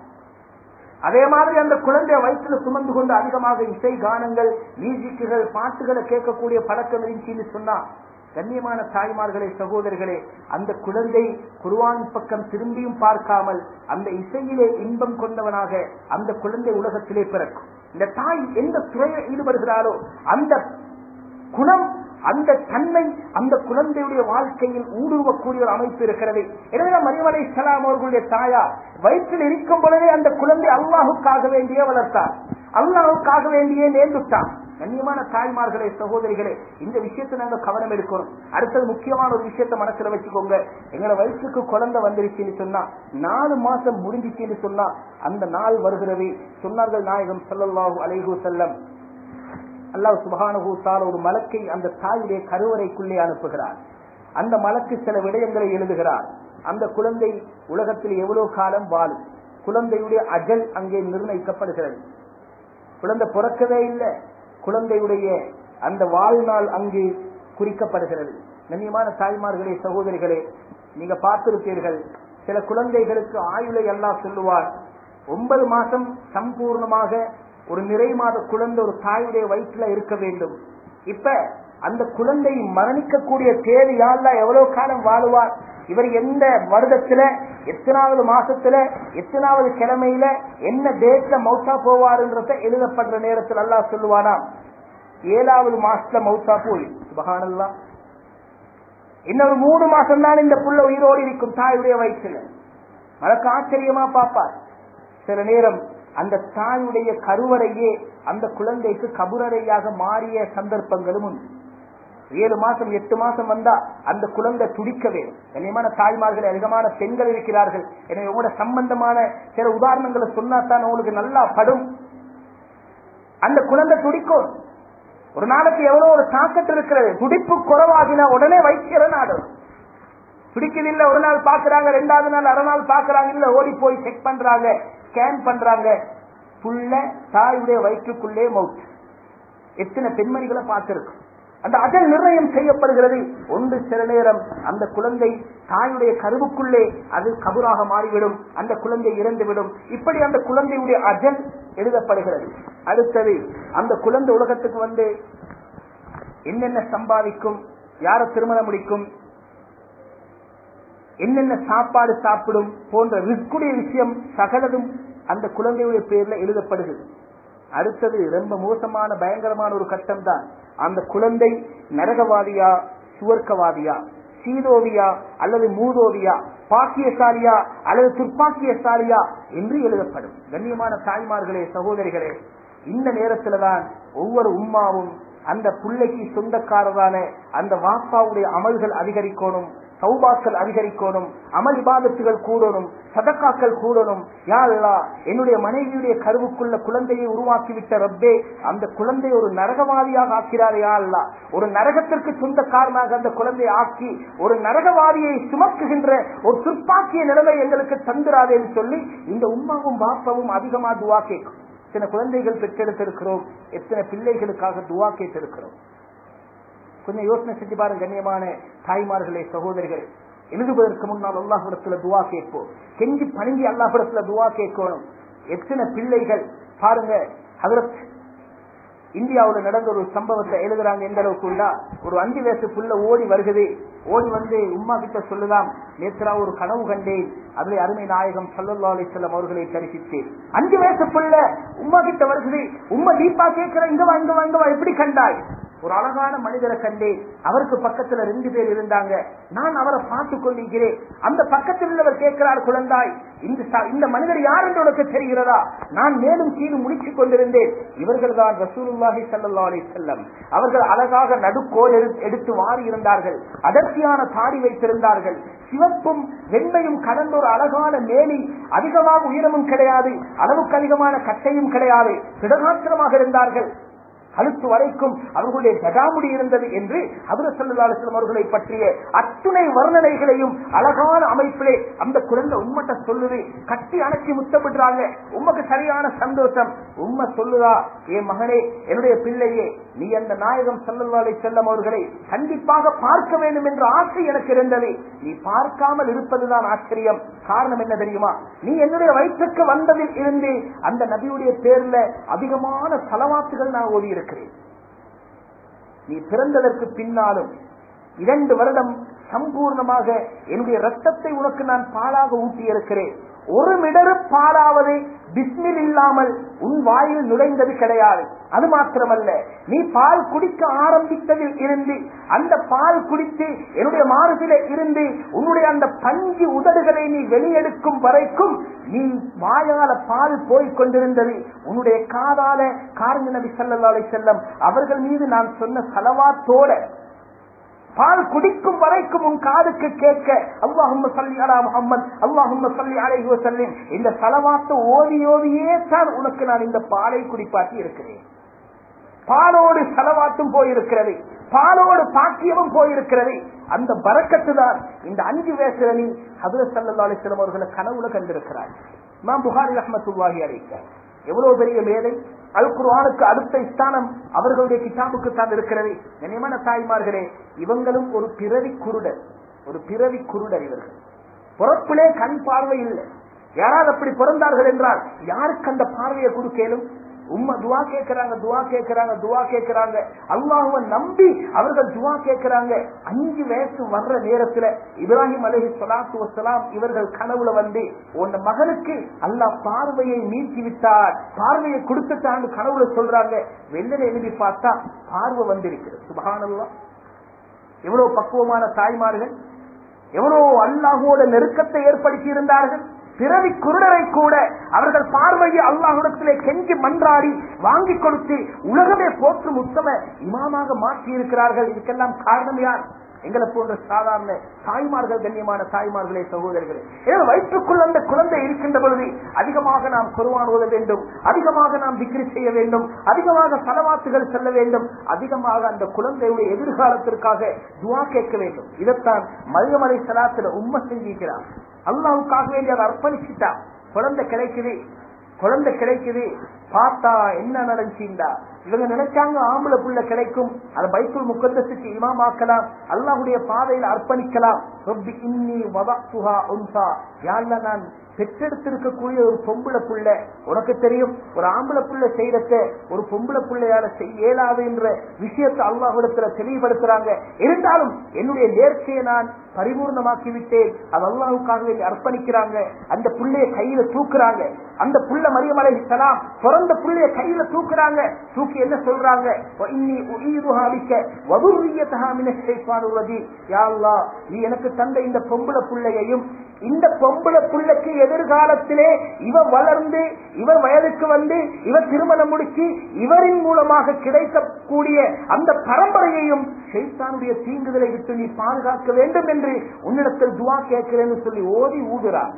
அதே மாதிரி அந்த குழந்தைய வயிற்றுல சுமந்து கொண்டு அதிகமாக இசை கானங்கள் மியூசிக்குகள் பாட்டுகளை கேட்கக்கூடிய பழக்கம் இருந்துச்சுன்னு சொன்னா கண்ணியமான தாய்மார்களே சகோதரர்களே அந்த குழந்தை குருவான் பக்கம் திரும்பியும் பார்க்காமல் அந்த இசையிலே இன்பம் கொண்டவனாக அந்த குழந்தை உலகத்திலே பிறக்கும் இந்த தாய் எந்த துறையில் ஈடுபடுகிறாரோ அந்த குணம் அந்த தன்மை அந்த குழந்தையுடைய வாழ்க்கையில் ஊடுருவக்கூடிய ஒரு அமைப்பு இருக்கிறது எனவே மரியமலை சலாம் அவர்களுடைய தாயார் வயிற்றில் இருக்கும் பொழுதே அந்த குழந்தை அல்லாஹுக்காக வேண்டியே வளர்த்தார் அல்லாஹுக்காக வேண்டியே நேர்ந்துட்டான் கண்ணியமான தாய்மார்களே சகோதரிகளே இந்த விஷயத்தை நாங்க கவனம் எடுக்கணும் அடுத்தது முக்கியமான ஒரு விஷயத்த மனசுல வச்சுக்கோங்க எங்களை வயசுக்கு குழந்தை வந்துருச்சுன்னு சொன்னா நாலு மாசம் முடிஞ்சிச்சுன்னு சொன்னா அந்த நாள் வருகிறது சொன்னார்கள் நாயகம் சல்லல்லாஹு அலைஹு செல்லம் அல்லாஹ் சுபானுகூத்தால் ஒரு மலக்கை அந்த தாயுடைய கருவறைக்குள்ளே அனுப்புகிறார் அந்த மலக்கு சில விடயங்களை எழுதுகிறார் அந்த குழந்தை உலகத்தில் எவ்வளவு காலம் வாழும் குழந்தையுடைய அஜல் அங்கே நிர்ணயிக்கப்படுகிறது குழந்தை பிறக்கவே இல்லை குழந்தையுடைய அந்த வாழ்நாள் அங்கு குறிக்கப்படுகிறது கண்ணியமான தாய்மார்களே சகோதரிகளே நீங்க பார்த்திருப்பீர்கள் சில குழந்தைகளுக்கு ஆயுளை எல்லாம் சொல்லுவார் ஒன்பது மாசம் சம்பூர்ணமாக ஒரு நிறை மாத குழந்தை ஒரு தாயுடைய வயிற்றுல இருக்க வேண்டும் இப்ப அந்த குழந்தை மரணிக்கக்கூடிய தேதி யாழ்லா எவ்வளவு காலம் வாழுவார் இவர் எந்த வருடத்துல எத்தனாவது மாசத்துல எத்தனாவது கிழமையில என்ன டேட்ல மௌத்தா போவாருன்றத எழுதப்படுற நேரத்தில் அல்லாஹ் சொல்லுவானாம் ஏழாவது மாசத்துல மௌத்தா போய் சுபகானல்லா இன்னொரு மூணு மாசம் தான் இந்த புள்ள உயிரோடு இருக்கும் தாயுடைய வயிற்றுல அதற்கு ஆச்சரியமா பாப்பார் சில நேரம் அந்த தாயுடைய கருவறையே அந்த குழந்தைக்கு கபுரறையாக மாறிய சந்தர்ப்பங்களும் உண்டு ஏழு மாசம் எட்டு மாசம் வந்தா அந்த குழந்தை துடிக்க வேணும் கண்ணியமான தாய்மார்கள் அதிகமான பெண்கள் இருக்கிறார்கள் எனவே உங்களோட சம்பந்தமான சில உதாரணங்களை சொன்னாதான் உங்களுக்கு நல்லா படும் அந்த குழந்தை துடிக்கும் ஒரு நாளைக்கு எவ்வளவு ஒரு தாக்கத்து இருக்கிறது துடிப்பு குறவாகினா உடனே வைக்கிற நாடும் துடிக்கவில்லை ஒரு நாள் பாக்குறாங்க ரெண்டாவது நாள் அரை நாள் பாக்குறாங்க இல்ல ஓடி போய் செக் பண்றாங்க ஸ்கேன் பண்றாங்க புள்ள தாயுடைய வயிற்றுக்குள்ளே மவுத் எத்தனை பெண்மணிகளை பார்த்திருக்கும் அந்த அஜல் நிர்ணயம் செய்யப்படுகிறது ஒன்று சில நேரம் அந்த குழந்தை தாயுடைய கருவுக்குள்ளே அது கபுராக மாறிவிடும் அந்த குழந்தை இறந்துவிடும் இப்படி அந்த குழந்தையுடைய அஜல் எழுதப்படுகிறது அடுத்தது அந்த குழந்தை உலகத்துக்கு வந்து என்னென்ன சம்பாதிக்கும் யார திருமணம் முடிக்கும் என்னென்ன சாப்பாடு சாப்பிடும் போன்ற ரிஸ்குடைய விஷயம் சகலதும் அந்த குழந்தையுடைய பேர்ல எழுதப்படுகிறது அடுத்தது ரொம்ப மோசமான பயங்கரமான ஒரு கட்டம் தான் அந்த குழந்தை நரகவாதியா சுவர்க்கவாதியா சீதோவியா அல்லது மூதோவியா பாக்கியசாலியா அல்லது துர்ப்பாக்கியசாலியா என்று எழுதப்படும் கண்ணியமான தாய்மார்களே சகோதரிகளே இந்த நேரத்துல தான் ஒவ்வொரு உம்மாவும் அந்த பிள்ளைக்கு சொந்தக்காரரான அந்த வாப்பாவுடைய அமல்கள் அதிகரிக்கணும் சௌபாக்கள் அதிகரிக்கணும் அமல் இபாதத்துகள் கூடணும் சதக்காக்கள் கூடணும் யா அல்லா என்னுடைய மனைவியுடைய கருவுக்குள்ள குழந்தையை உருவாக்கிவிட்ட ரப்பே அந்த குழந்தை ஒரு நரகவாதியாக ஆக்கிறாரே யா அல்லா ஒரு நரகத்திற்கு சொந்தக்காரனாக அந்த குழந்தையை ஆக்கி ஒரு நரகவாதியை சுமக்குகின்ற ஒரு துர்ப்பாக்கிய நிலைமை எங்களுக்கு தந்துராதேன்னு சொல்லி இந்த உம்மாவும் பாப்பாவும் அதிகமா துவா கேட்கும் எத்தனை குழந்தைகள் பெற்றெடுத்திருக்கிறோம் எத்தனை பிள்ளைகளுக்காக துவா கேட்டிருக்கிறோம் கொஞ்சம் யோசனை செஞ்சு பாருங்க கண்ணியமான தாய்மார்களே சகோதரிகள் எழுதுவதற்கு முன்னால் அல்லாஹிடத்துல துவா கேட்போம் கெஞ்சி பணிஞ்சி அல்லாஹிடத்துல துவா கேட்கணும் எத்தனை பிள்ளைகள் பாருங்க ஹதரத் இந்தியாவுல நடந்த ஒரு சம்பவத்தை எழுதுறாங்க எந்த அளவுக்கு உண்டா ஒரு அஞ்சு வயசு புள்ள ஓடி வருகுது ஓடி வந்து உம்மா கிட்ட சொல்லுதாம் நேத்ரா ஒரு கனவு கண்டேன் அதுல அருமை நாயகம் சல்லல்லா அலிசல்லம் அவர்களை தரிசித்தேன் அஞ்சு வயசு புள்ள உம்மா கிட்ட வருகுது உம்மா தீபா கேட்கிற இங்க வா இங்க வா இங்க வா எப்படி கண்டாய் ஒரு அழகான மனிதரை கண்டேன் அவருக்கு பக்கத்துல ரெண்டு பேர் இருந்தாங்க நான் அவரை பார்த்து கொண்டிருக்கிறேன் அந்த பக்கத்தில் உள்ளவர் கேட்கிறார் குழந்தாய் இந்த ச- இந்த மனிதர் யார் என்று உனக்கு தெரிகிறதா நான் மேலும் கீழும் முடிச்சுக் கொண்டிருந்தேன் இவர்கள் தான் ரசூலுல்லாஹி ஸல்லல்லாஹு அலைஹி வஸல்லம் அவர்கள் அழகாக நடுக்கோல் எடு- எடுத்து வாரி இருந்தார்கள் அடர்த்தியான தாடி வைத்திருந்தார்கள் சிவப்பும் வெண்மையும் கடந்த ஒரு அழகான மேனி அதிகமாக உயரமும் கிடையாது அளவுக்கு அதிகமான கட்டையும் கிடையாது திடகாத்திரமாக இருந்தார்கள் கழுத்து வரைக்கும் அவர்களுடைய ஜடாமுடி இருந்தது என்று அபுர சல்லாஸ்லம் அவர்களை பற்றிய அத்துணை வர்ணனைகளையும் அழகான அமைப்பிலே அந்த குழந்தை உம்மட்ட சொல்லுது கட்டி அணைச்சி முத்தமிடுறாங்க உமக்கு சரியான சந்தோஷம் உம்ம சொல்லுதா என் மகனே என்னுடைய பிள்ளையே நீ அந்த நாயகம் சல்லல்லாலை செல்லம் அவர்களை கண்டிப்பாக பார்க்க வேண்டும் என்ற ஆசை எனக்கு இருந்தது நீ பார்க்காமல் இருப்பதுதான் ஆச்சரியம் காரணம் என்ன தெரியுமா நீ என்னுடைய வயிற்றுக்கு வந்ததில் இருந்து அந்த நபியுடைய பேர்ல அதிகமான தலவாத்துகள் நான் ஓதி இருக்கிறேன் நீ பிறந்ததற்கு பின்னாலும் இரண்டு வருடம் சம்பூர்ணமாக என்னுடைய ரத்தத்தை உனக்கு நான் பாலாக ஊட்டி இருக்கிறேன் ஒரு மிடரு பாலாவது பிஸ்மில் இல்லாமல் உன் வாயில் நுழைந்தது கிடையாது அது மாத்திரமல்ல நீ பால் குடிக்க ஆரம்பித்ததில் இருந்து அந்த பால் குடித்து என்னுடைய மாறுதில இருந்து உன்னுடைய அந்த பஞ்சு உதடுகளை நீ வெளியெடுக்கும் வரைக்கும் நீ வாயால பால் போய்க் கொண்டிருந்தது உன்னுடைய காதால காரங்க நபி ஸல்லல்லாஹு அலைஹி செல்லம் அவர்கள் மீது நான் சொன்ன சலவாத்தோட பால் குடிக்கும் வரைக்கும் உன் காதுக்கு கேட்க அல்லாஹும்ம சல்லி அலா முஹம்மத் அல்லாஹும்ம சல்லி அலைஹி வஸல்லம் இந்த சலவாத்தை ஓதி ஓதியே தான் உனக்கு நான் இந்த பாலை குடிப்பாட்டி இருக்கிறேன் பாலோடு செலவாட்டும் போயிருக்கிறது பாலோடு பாக்கியமும் போயிருக்கிறது அந்த பறக்கத்து தான் இந்த அஞ்சு வயசுல நீ ஹதரத் சல்லா அலிஸ்லாம் அவர்களை கனவுல கண்டிருக்கிறார் நான் புகாரி ரஹமத்துல்லாஹி அழைக்க எவ்வளவு பெரிய மேதை அல் குர்ஆனுக்கு அடுத்த ஸ்தானம் அவர்களுடைய கிதாபுக்கு தான் இருக்கிறது கண்ணியமான தாய்மார்களே இவங்களும் ஒரு பிறவி குருடர் ஒரு பிறவி குருடர் இவர்கள் பிறப்பிலே கண் பார்வை இல்லை யாராவது அப்படி பிறந்தார்கள் என்றால் யாருக்கு அந்த பார்வையை கொடுக்கலும் உம்மா துவா கேட்கிறாங்க துவா கேட்கிறாங்க துவா கேட்கிறாங்க அல்லாஹுவ நம்பி அவர்கள் துவா கேட்கிறாங்க அஞ்சு வயசு வர்ற நேரத்துல இப்ராஹிம் அலஹி சொலாத்து வசலாம் இவர்கள் கனவுல வந்து உன் மகனுக்கு அல்லாஹ் பார்வையை நீக்கி விட்டார் பார்வையை கொடுத்துட்டான்னு கனவுல சொல்றாங்க வெள்ளனை எழுதி பார்த்தா பார்வை வந்திருக்கிறது சுபகானல்லா எவ்வளவு பக்குவமான தாய்மார்கள் எவ்வளவு அல்லாஹோட நெருக்கத்தை ஏற்படுத்தி இருந்தார்கள் பிறவி குருடரை கூட அவர்கள் பார்வையை அல்லாஹிடத்திலே கெஞ்சி மன்றாடி வாங்கி கொடுத்து உலகமே போற்றும் உத்தம இமாமாக மாற்றி இருக்கிறார்கள் இதுக்கெல்லாம் காரணம் யார் எங்களை போன்ற சாதாரண தாய்மார்கள் கண்ணியமான தாய்மார்களே சகோதரர்களே ஏன்னா வயிற்றுக்குள் அந்த குழந்தை இருக்கின்ற பொழுது அதிகமாக நாம் குருவான் ஓத வேண்டும் அதிகமாக நாம் விக்ரி செய்ய வேண்டும் அதிகமாக சலவாத்துகள் செல்ல வேண்டும் அதிகமாக அந்த குழந்தையுடைய எதிர்காலத்திற்காக துவா கேட்க வேண்டும் இதைத்தான் மரியமலை சலாத்துல உண்மை செஞ்சிருக்கிறார் அல்லாவுக்காக வேண்டி அதை அர்ப்பணிச்சுட்டான் குழந்தை கிடைக்குது குழந்தை கிடைக்குது பார்த்தா என்ன நடந்துச்சுண்டா இவங்க நினைச்சாங்க ஆம்பளை புள்ள கிடைக்கும் அதை பைக்குள் முக்கந்தத்துக்கு இமாமாக்கலாம் அல்லாஹுடைய பாதையில் அர்ப்பணிக்கலாம் ரொப்பி இன்னி வதத்துஹா உன்சா யாழ்ல நான் பெற்றெடுத்திருக்கக்கூடிய ஒரு பொம்பளை புள்ள உனக்கு தெரியும் ஒரு ஆம்பளை புள்ள செய்யறத ஒரு பொம்பளை பிள்ளையால செய்ய இயலாது என்ற விஷயத்தை அல்லாஹிடத்துல தெளிவுபடுத்துறாங்க இருந்தாலும் என்னுடைய நேர்ச்சியை நான் பரிபூர்ணமாக்கி விட்டேன் அது அல்லாஹுக்காக வேண்டி அர்ப்பணிக்கிறாங்க அந்த புள்ளைய கையில தூக்குறாங்க அந்த புள்ள மரியமலை சலாம் பிறந்த புள்ளைய கையில தூக்குறாங்க தூக்கி என்ன சொல்றாங்க இன்னி உயிர்ஹாலிக்க வதுரியத்தஹா மின ஷைத்தானிர் ரஜீம் யா அல்லாஹ் நீ எனக்கு தந்த இந்த பொம்பளை புள்ளையையும் இந்த பொம்பளை புள்ளைக்கு எதிர்காலத்திலே இவ வளர்ந்து இவர் வயதுக்கு வந்து இவர் திருமணம் முடிச்சு இவரின் மூலமாக கிடைக்கக்கூடிய அந்த பரம்பரையையும் ஷைத்தானுடைய தீங்குதலை விட்டு நீ பாதுகாக்க வேண்டும் என்று உன்னிடத்தில் துவா கேட்கிறேன்னு சொல்லி ஓதி ஊதுறார்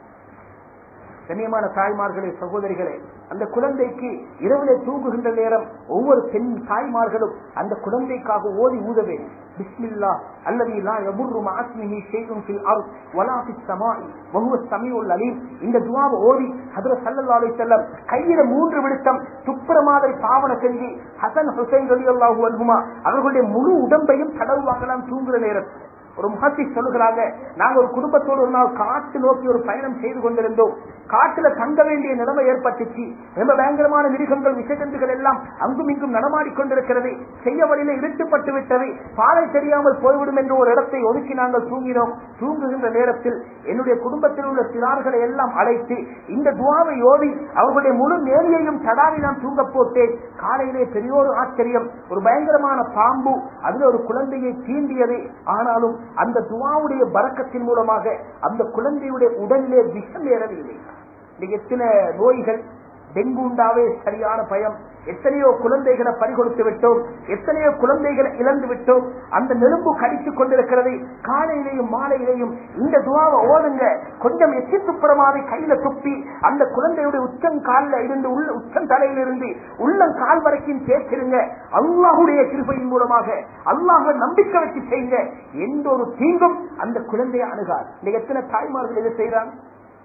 கண்ணியமான தாய்மார்களே சகோதரிகளே அந்த குழந்தைக்கு இரவிலே தூங்குகின்ற நேரம் ஒவ்வொரு பெண் தாய்மார்களும் அந்த குழந்தைக்காக ஓதி ஊதவே பிஸ்மில்லா அல்லது லா யபுர்ரு மஅஸ்மிஹி ஷைஉன் ஃபில் அர்த் வலா ஃபிஸ் ஸமாஇ வஹுவ ஸமீஉல் அலீம் இந்த துஆவை ஓதி ஹஜ்ரத் ஸல்லல்லாஹு அலைஹி வஸல்லம் கையில மூன்று விடுத்தம் துப்புர மாதிரி பாவனை செஞ்சு ஹசன் ஹுசைன் ரலியல்லாஹு அன்ஹுமா அவர்களுடைய முழு உடம்பையும் தடவுவாங்கலாம் தூங்குற நேரத்தில் ஒரு முகத்தை சொல்லுகிறாங்க நாங்க ஒரு குடும்பத்தோடு ஒரு நாள் காட்டு நோக்கி ஒரு பயணம் செய்து கொண்டிருந்தோம் காட்டுல தங்க வேண்டிய நிலைமை ஏற்பட்டுச்சு ரொம்ப பயங்கரமான மிருகங்கள் விஷஜந்துகள் எல்லாம் அங்கும் இங்கும் நடமாடிக் கொண்டிருக்கிறது செய்ய வழியில இருட்டுப்பட்டு விட்டது பாதை தெரியாமல் போய்விடும் என்று ஒரு இடத்தை ஒதுக்கி நாங்கள் தூங்கினோம் தூங்குகின்ற நேரத்தில் என்னுடைய குடும்பத்தில் உள்ள சிறார்களை எல்லாம் அழைத்து இந்த துவாவை ஓடி அவர்களுடைய முழு நேரியையும் தடாவி நான் தூங்க போட்டேன் காலையிலே பெரியோரு ஆச்சரியம் ஒரு பயங்கரமான பாம்பு அதுல ஒரு குழந்தையை தீண்டியது ஆனாலும் அந்த துவாவுடைய பறக்கத்தின் மூலமாக அந்த குழந்தையுடைய உடலிலே விஷம் ஏறவில்லை இன்னைக்கு எத்தனை நோய்கள் டெங்கு உண்டாவே சரியான பயம் எத்தனையோ குழந்தைகளை பறிகொடுத்து விட்டோம் எத்தனையோ குழந்தைகளை இழந்து விட்டோம் அந்த நெரும்பு கடித்துக் கொண்டிருக்கிறது காலையிலையும் மாலையிலையும் இந்த துவாவை ஓடுங்க கொஞ்சம் எச்சி துப்புரமாவை கையில துப்பி அந்த குழந்தையுடைய உச்சம் காலில் இருந்து உள்ள உச்சம் தலையிலிருந்து உள்ளம் கால் வரைக்கும் சேர்த்திருங்க அல்லாஹுடைய கிருபையின் மூலமாக அல்லாஹ நம்பிக்கை வச்சு செய்யுங்க எந்த ஒரு தீங்கும் அந்த குழந்தையை அணுகாது இந்த எத்தனை தாய்மார்கள் இதை செய்யறாங்க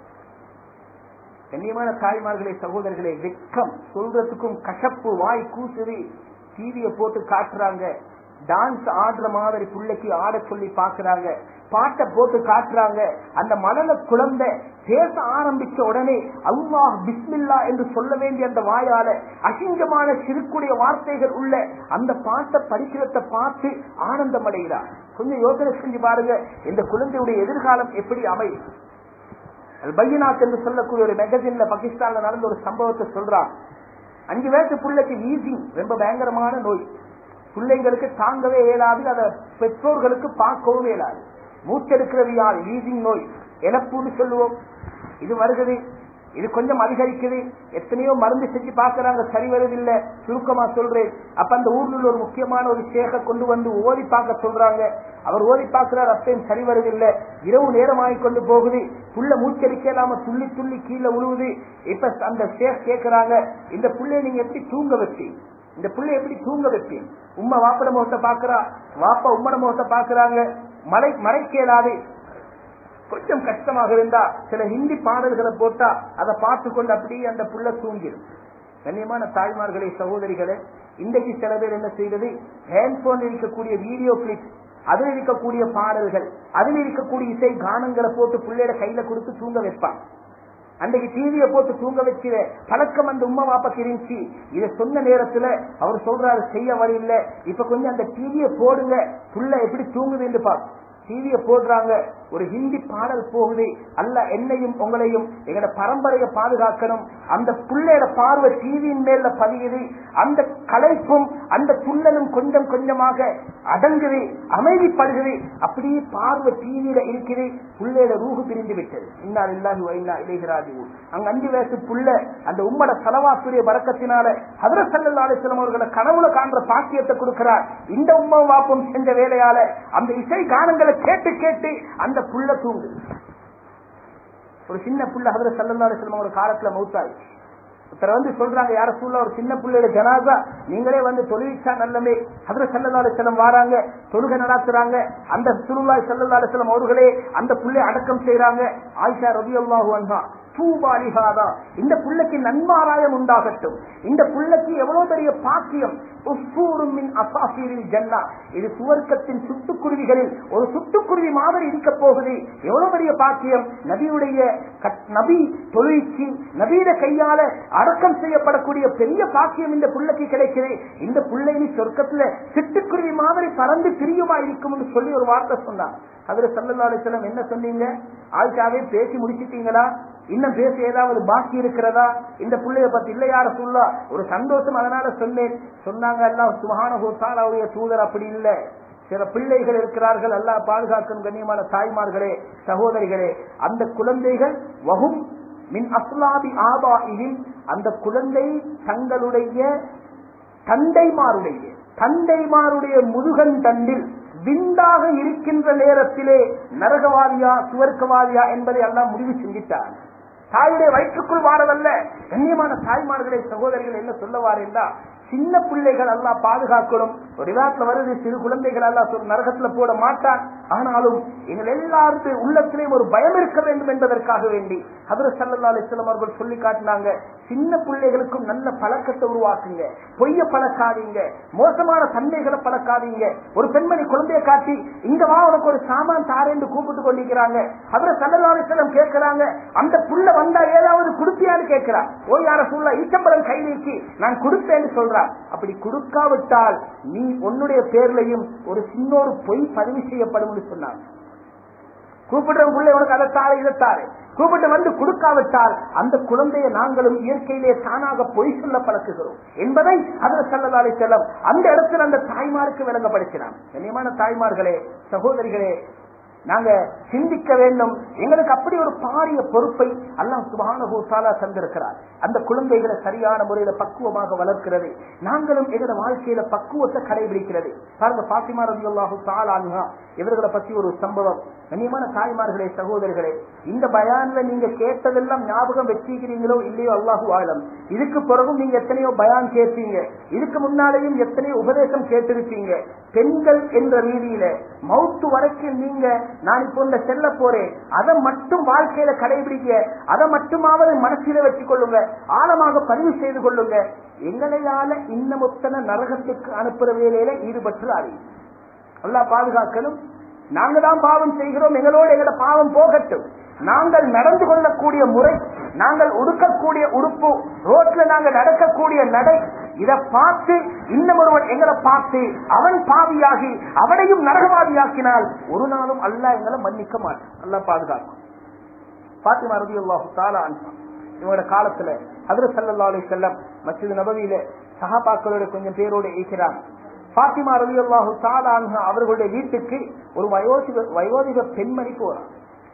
கண்ணியமான தாய்மார்களே சகோதரர்களே வெக்கம் சொல்றதுக்கும் கசப்பு வாய் கூசுது டிவியை போட்டு காட்டுறாங்க டான்ஸ் ஆடுற மாதிரி பிள்ளைக்கு ஆட சொல்லி பாக்குறாங்க பாட்டை போட்டு காட்டுறாங்க அந்த மணல குழந்தை பேச ஆரம்பிச்ச உடனே அல்லாஹ் பிஸ்மில்லா என்று சொல்ல வேண்டிய அந்த வாயால அசிங்கமான சிறுக்குடைய வார்த்தைகள் உள்ள அந்த பாட்டை படிக்கிறத பார்த்து ஆனந்தம் அடைகிறார் கொஞ்சம் யோசனை செஞ்சு பாருங்க இந்த குழந்தையுடைய எதிர்காலம் எப்படி அமையும் பையனாத் என்று சொல்லக்கூடிய ஒரு மேகசின்ல பாகிஸ்தான்ல நடந்த ஒரு சம்பவத்தை சொல்றான் அஞ்சு வயசு பிள்ளைக்கு வீசிங் ரொம்ப பயங்கரமான நோய் பிள்ளைங்களுக்கு தாங்கவே இயலாது அதை பெற்றோர்களுக்கு பார்க்கவும் இயலாது மூச்செடுக்கிறது யார் வீசிங் நோய் இழப்புன்னு சொல்லுவோம் இது வருகிறது இது கொஞ்சம் அதிகரிக்குது எத்தனையோ மருந்து செஞ்சு பாக்குறாங்க சரி வருதில்லை சுருக்கமா சொல்றேன் அப்ப அந்த ஊர்ல உள்ள ஒரு முக்கியமான ஒரு சேக கொண்டு வந்து ஓதி பார்க்க சொல்றாங்க அவர் ஓதி பார்க்கிறார் அப்பயும் சரி வருதில்லை இரவு நேரம் ஆகி கொண்டு போகுது புள்ள மூச்சரிக்க இல்லாம துள்ளி துள்ளி கீழே உழுவுது இப்ப அந்த சேக் கேட்கிறாங்க இந்த புள்ளைய நீங்க எப்படி தூங்க வச்சு இந்த புள்ளை எப்படி தூங்க வைப்பீங்க உம்மா வாப்பட முகத்தை பாக்குறா வாப்பா உம்மட முகத்தை பாக்குறாங்க மலை மறைக்கேலாது கொஞ்சம் கஷ்டமாக இருந்தா சில ஹிந்தி பாடல்களை போட்டா அதை பார்த்து கொண்டு அப்படியே அந்த புள்ள தூங்கிடும் கண்ணியமான தாய்மார்களே சகோதரிகளே இன்றைக்கு சில பேர் என்ன செய்வது ஹேண்ட்போன் இருக்கக்கூடிய வீடியோ கிளிப் அதில் இருக்கக்கூடிய பாடல்கள் அதில் இருக்கக்கூடிய இசை கானங்களை போட்டு பிள்ளையோட கையில கொடுத்து தூங்க வைப்பான் அன்றைக்கு டிவியை போட்டு தூங்க வச்சிட பழக்கம் அந்த உம்மா வாப்பாக்கு இருந்துச்சு இதை சொன்ன நேரத்துல அவர் சொல்றாரு செய்ய வழி இல்ல இப்ப கொஞ்சம் அந்த டிவியை போடுங்க புள்ள எப்படி தூங்குதுன்னு பாரு டிவியை போடுறாங்க ஒரு ஹிந்தி பாடல் போகுது அல்ல என்னையும் உங்களையும் எங்களோட பரம்பரையை பாதுகாக்கணும் அந்த புள்ளையோட பார்வை டிவியின் மேல பதியுது அந்த கலைப்பும் அந்த துள்ளலும் கொஞ்சம் கொஞ்சமாக அடங்குது அமைதிப்படுகிறது அப்படியே பார்வை டிவியில இருக்குது புள்ளையோட ரூகு பிரிந்து விட்டது இன்னால் இல்லாஹி வைனா இளைகிறாதி அங்க அஞ்சு வயசு புள்ள அந்த உம்மட செலவாசுரிய வரக்கத்தினால ஹதர சல்லா அலிஸ்லாம் அவர்களை கனவுல காண்ற பாக்கியத்தை கொடுக்கிறார் இந்த உம்மா வாப்பம் செஞ்ச வேலையால அந்த இசை கானங்களை கேட்டு கேட்டு அந்த புள்ள தூங்கு ஒரு சின்ன புள்ள ஹதர சல்லா அலிஸ்லாம் ஒரு காலத்துல மௌத்தாய் ஒருத்தர் வந்து சொல்றாங்க யார சூழ்ல ஒரு சின்ன பிள்ளையோட ஜனாதா நீங்களே வந்து தொழுவிச்சா நல்லமே ஹதர சல்லா அலிஸ்லம் வாராங்க தொழுகை நடத்துறாங்க அந்த சுருளாய் சல்லா அலிஸ்லம் அவர்களே அந்த புள்ளை அடக்கம் செய்யறாங்க ஆயிஷா ரவி அல்லாஹு அன்ஹா தூபாலிகாதா இந்த புள்ளைக்கு நன்மாராயம் உண்டாகட்டும் இந்த புள்ளைக்கு எவ்வளவு பெரிய பாக்கியம் ஜன்னா இது சுவர்க்கத்தின் சுட்டுக்குருவிகளில் ஒரு சுட்டுக்குருவி மாதிரி இருக்க போகுது எவ்வளவு பெரிய பாக்கியம் நபியுடைய நபி தொழிற்சி நபீட கையால அடக்கம் செய்யப்படக்கூடிய பெரிய பாக்கியம் இந்த புள்ளைக்கு கிடைக்குது இந்த புள்ளையின் சொர்க்கத்துல சிட்டுக்குருவி மாதிரி பறந்து பிரியுமா இருக்கும் சொல்லி ஒரு வார்த்தை சொன்னார் அதுல சல்லா என்ன சொன்னீங்க ஆயிஷாவே பேசி முடிச்சிட்டீங்களா இன்னும் பேச ஏதாவது பாக்கி இருக்கிறதா இந்த பிள்ளைய பத்தி இல்ல யார சொல்லா ஒரு சந்தோஷம் அதனால சொன்னேன் சொன்னாங்க எல்லாம் சுமகான அவருடைய தூதர் அப்படி இல்லை சில பிள்ளைகள் இருக்கிறார்கள் எல்லாம் பாதுகாக்கும் கண்ணியமான தாய்மார்களே சகோதரிகளே அந்த குழந்தைகள் வகும் மின் அஸ்லாபி ஆபாயின் அந்த குழந்தை தங்களுடைய தந்தைமாருடைய தந்தைமாருடைய முதுகன் தண்டில் விந்தாக இருக்கின்ற நேரத்திலே நரகவாதியா சுவர்க்கவாதியா என்பதை எல்லாம் முடிவு செஞ்சிட்டார் தாயுடைய வயிற்றுக்குள் வாரதல்ல கண்ணியமான தாய்மார்களை சகோதரிகள் என்ன சொல்லவார் என்றா சின்ன பிள்ளைகள் எல்லாம் பாதுகாக்கணும் ஒரு விழாத்துல வருது சிறு குழந்தைகள் எல்லாம் சொல் நரகத்துல போட மாட்டான் ஆனாலும் எங்கள் எல்லாருடைய உள்ளத்திலேயும் ஒரு பயம் இருக்க வேண்டும் என்பதற்காக வேண்டி ஹதர சல்லா அலிஸ்லாம் அவர்கள் சொல்லி காட்டினாங்க சின்ன பிள்ளைகளுக்கும் நல்ல பழக்கத்தை உருவாக்குங்க பொய்ய பழக்காதீங்க மோசமான தன்மைகளை பழக்காதீங்க ஒரு பெண்மணி குழந்தைய காட்டி இங்க வா உனக்கு ஒரு சாமான் தாரேன்னு கூப்பிட்டு கொண்டிருக்கிறாங்க ஹதர சல்லா அலிஸ்லாம் கேட்கிறாங்க அந்த புள்ள வந்தா ஏதாவது கொடுப்பியான்னு கேட்கிறான் ஓ யார சொல்ல ஈச்சம்பரம் கை நீக்கி நான் கொடுப்பேன்னு சொல்றான் அப்படி கொடுக்காவிட்டால் நீ உன்னுடைய பேர்லையும் ஒரு சின்னொரு பொய் பதிவு செய்யப்படும் சொன்னாங்க கூப்பிடுற பிள்ளை உனக்கு அதை தாரு இதை தாரு கூப்பிட்டு வந்து கொடுக்காவிட்டால் அந்த குழந்தையை நாங்களும் இயற்கையிலே தானாக பொய் சொல்ல பழக்குகிறோம் என்பதை அதில் செல்லலாலை செல்லம் அந்த இடத்துல அந்த தாய்மாருக்கு விளங்கப்படுத்தினான் கண்ணியமான தாய்மார்களே சகோதரிகளே நாங்க சிந்திக்க வேண்டும் எங்களுக்கு அப்படி ஒரு பாரிய பொறுப்பை அல்லாஹ் சுபானுபூத்தாலா தந்திருக்கிறார் அந்த குழந்தைகளை சரியான முறையில பக்குவமாக வளர்க்கிறது நாங்களும் எங்களோட வாழ்க்கையில பக்குவத்தை கடைபிடிக்கிறது பாருங்க பாத்திமா ரவி அல்லாஹு தாலானுகா இவர்களை பத்தி ஒரு சம்பவம் கண்ணியமான தாய்மார்களே சகோதரிகளே இந்த பயான்ல நீங்க கேட்டதெல்லாம் ஞாபகம் வச்சிருக்கிறீங்களோ இல்லையோ அல்லாஹு ஆழம் இதுக்கு பிறகும் நீங்க எத்தனையோ பயான் கேட்பீங்க இதுக்கு முன்னாலேயும் எத்தனையோ உபதேசம் கேட்டிருப்பீங்க பெண்கள் என்ற ரீதியில மவுத்து வரைக்கும் நீங்க நான் இப்போ இந்த செல்ல போறேன் அதை மட்டும் வாழ்க்கையில கடைபிடிக்க அதை மட்டுமாவது மனசில வச்சுக் கொள்ளுங்க ஆழமாக பதிவு செய்து கொள்ளுங்க எங்களையால இன்னமுத்தன நரகத்துக்கு அனுப்புற வேலையில ஈடுபட்டு அறியும் நல்லா பாதுகாக்கணும் நாங்க தான் பாவம் செய்கிறோம் எங்களோடு எங்களோட பாவம் போகட்டும் நாங்கள் நடந்து கொள்ளக்கூடிய முறை நாங்கள் உடுக்கக்கூடிய உடுப்பு ரோட்ல நாங்கள் நடக்கக்கூடிய நடை இதை பார்த்து இன்னும் ஒருவன் எங்களை பார்த்து அவன் பாவியாகி அவனையும் நரகவாதியாக்கினால் ஒரு நாளும் அல்ல எங்களை மன்னிக்க மாட்டான் நல்லா பாதுகாக்கும் பாத்திமா ரதி அல்லாஹு தாலா இவங்களோட காலத்துல ஹதர சல்லா அலி செல்லம் மசித நபவியில சகாபாக்களோட கொஞ்சம் பேரோடு இருக்கிறாங்க பாத்திமா ரவி அல்லாஹு தாலான்ஹா அவர்களுடைய வீட்டுக்கு ஒரு வயோதிக வயோதிக பெண்மணி போறான்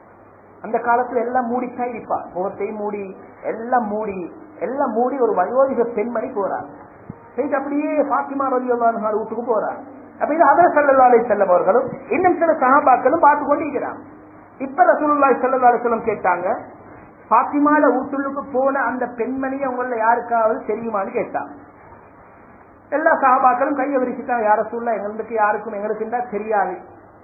அந்த காலத்துல எல்லாம் மூடித்தான் இருப்பா முகத்தையும் மூடி எல்லாம் மூடி எல்லாம் மூடி ஒரு வயோதிக பெண்மணி போறாங்க போயிட்டு அப்படியே பாத்திமா ரவி அல்லாஹ் வீட்டுக்கு போறாங்க அப்ப இது அதர் சல்லா அலி செல்லம் அவர்களும் இன்னும் சில சகாபாக்களும் பார்த்து கொண்டு இருக்கிறாங்க இப்ப ரசூலுல்லாஹி ஸல்லல்லாஹு அலைஹி வஸல்லம் கேட்டாங்க பாத்திமால வீட்டுக்கு போன அந்த பெண்மணி அவங்கள யாருக்காவது தெரியுமான்னு கேட்டாங்க எல்லா சகாபாக்களும் கையை விரிச்சுட்டாங்க யார சூழ்ல எங்களுக்கு யாருக்கும் எங்களுக்கு தெரியாது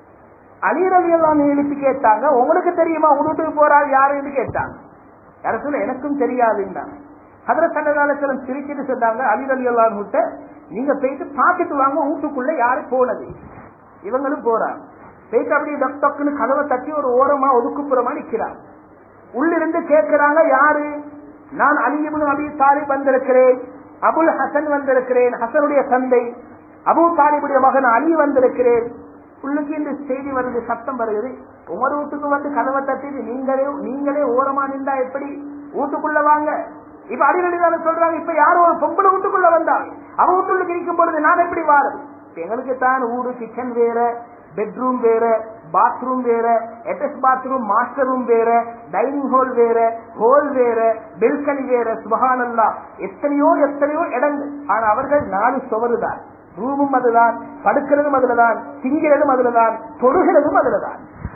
அலிரவி எல்லாம் எழுப்பி கேட்டாங்க உங்களுக்கு தெரியுமா வீட்டுக்கு போறாரு யாருன்னு கேட்டாங்க யார சொல்ல எனக்கும் தெரியாதுன்னாங்க அதுல சண்டகாலத்திலும் சிரிச்சிட்டு சொன்னாங்க அலிரவி எல்லாம் விட்ட நீங்க போயிட்டு பாத்துட்டு வாங்க வீட்டுக்குள்ள யாரு போனது இவங்களும் போறாங்க போயிட்டு அப்படியே டக் டக்குன்னு கதவை தட்டி ஒரு ஓரமா ஒதுக்குப்புறமா நிக்கிறாங்க உள்ளிருந்து கேட்கிறாங்க யாரு நான் அலிபுன் அபி தாலிப் வந்திருக்கிறேன் அபுல் ஹசன் வந்திருக்கிறேன் ஹசனுடைய தந்தை அபு தாலிபுடைய மகன் அலி வந்திருக்கிறேன் உள்ளுக்கு இந்த செய்தி வருது சத்தம் வருகிறது உமர் வீட்டுக்கு வந்து கதவை தட்டிட்டு நீங்களே நீங்களே ஓரமா நின்றா எப்படி வீட்டுக்குள்ள வாங்க இப்ப அடிக்கடி சொல்றாங்க இப்ப யாரும் ஒரு பொம்பளை வீட்டுக்குள்ள வந்தாங்க அவன் வீட்டுக்குள்ள இருக்கும் பொழுது நான் எப்படி வாரு எங்களுக்கு தான் ஊடு கிச்சன் வேற பெட்ரூம் வேற பாத்ரூம் வேற அட்டாச் பாத்ரூம் மாஸ்டர் ரூம் வேற டைனிங் ஹால் வேற ஹோல் வேற பெல்கனி வேற சுபகானல்லா எத்தனையோ எத்தனையோ இடங்கள் ஆனா அவர்கள் நாலு சுவருதான் ரூமும் அதுதான் படுக்கிறதும் அதுலதான் திங்கிறதும் அதுலதான் தொடுகிறதும் அதுலதான்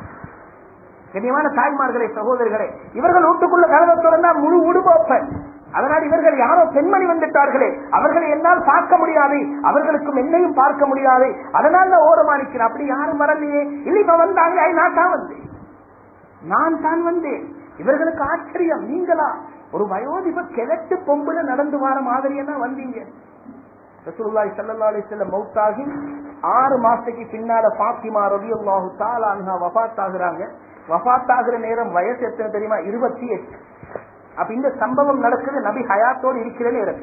கண்ணியமான தாய்மார்களே சகோதரர்களே இவர்கள் வீட்டுக்குள்ள கதவை திறந்தா முழு உடுபோப்பன் அதனால் இவர்கள் யாரோ பெண்மணி வந்துட்டார்களே அவர்களை என்னால் பார்க்க முடியாது அவர்களுக்கும் என்னையும் பார்க்க முடியாது அதனால் நான் ஓரமா நிற்கிறேன் அப்படி யாரும் வரலையே இல்லை இப்ப வந்தாங்க ஐ, நான் தான் வந்தேன் நான் தான் வந்தேன் இவர்களுக்கு ஆச்சரியம் நீங்களா ஒரு வயோதிப கிழட்டு பொம்புல நடந்து வர மாதிரி என்ன வந்தீங்க ரசூலுல்லாஹி ஸல்லல்லாஹு அலைஹி வஸல்லம் மௌத்தாகி ஆறு மாசத்துக்கு பின்னால ஃபாத்திமா ரலியல்லாஹு தஆலா அன்ஹா வஃபாத் ஆகுறாங்க வஃபாத் ஆகுற நேரம் வயசு எத்தனை தெரியுமா இருபத்தி எட்டு அப்ப இந்த சம்பவம் நடக்குது நபி ஹயாத்தோடு இருக்கிற நேரம்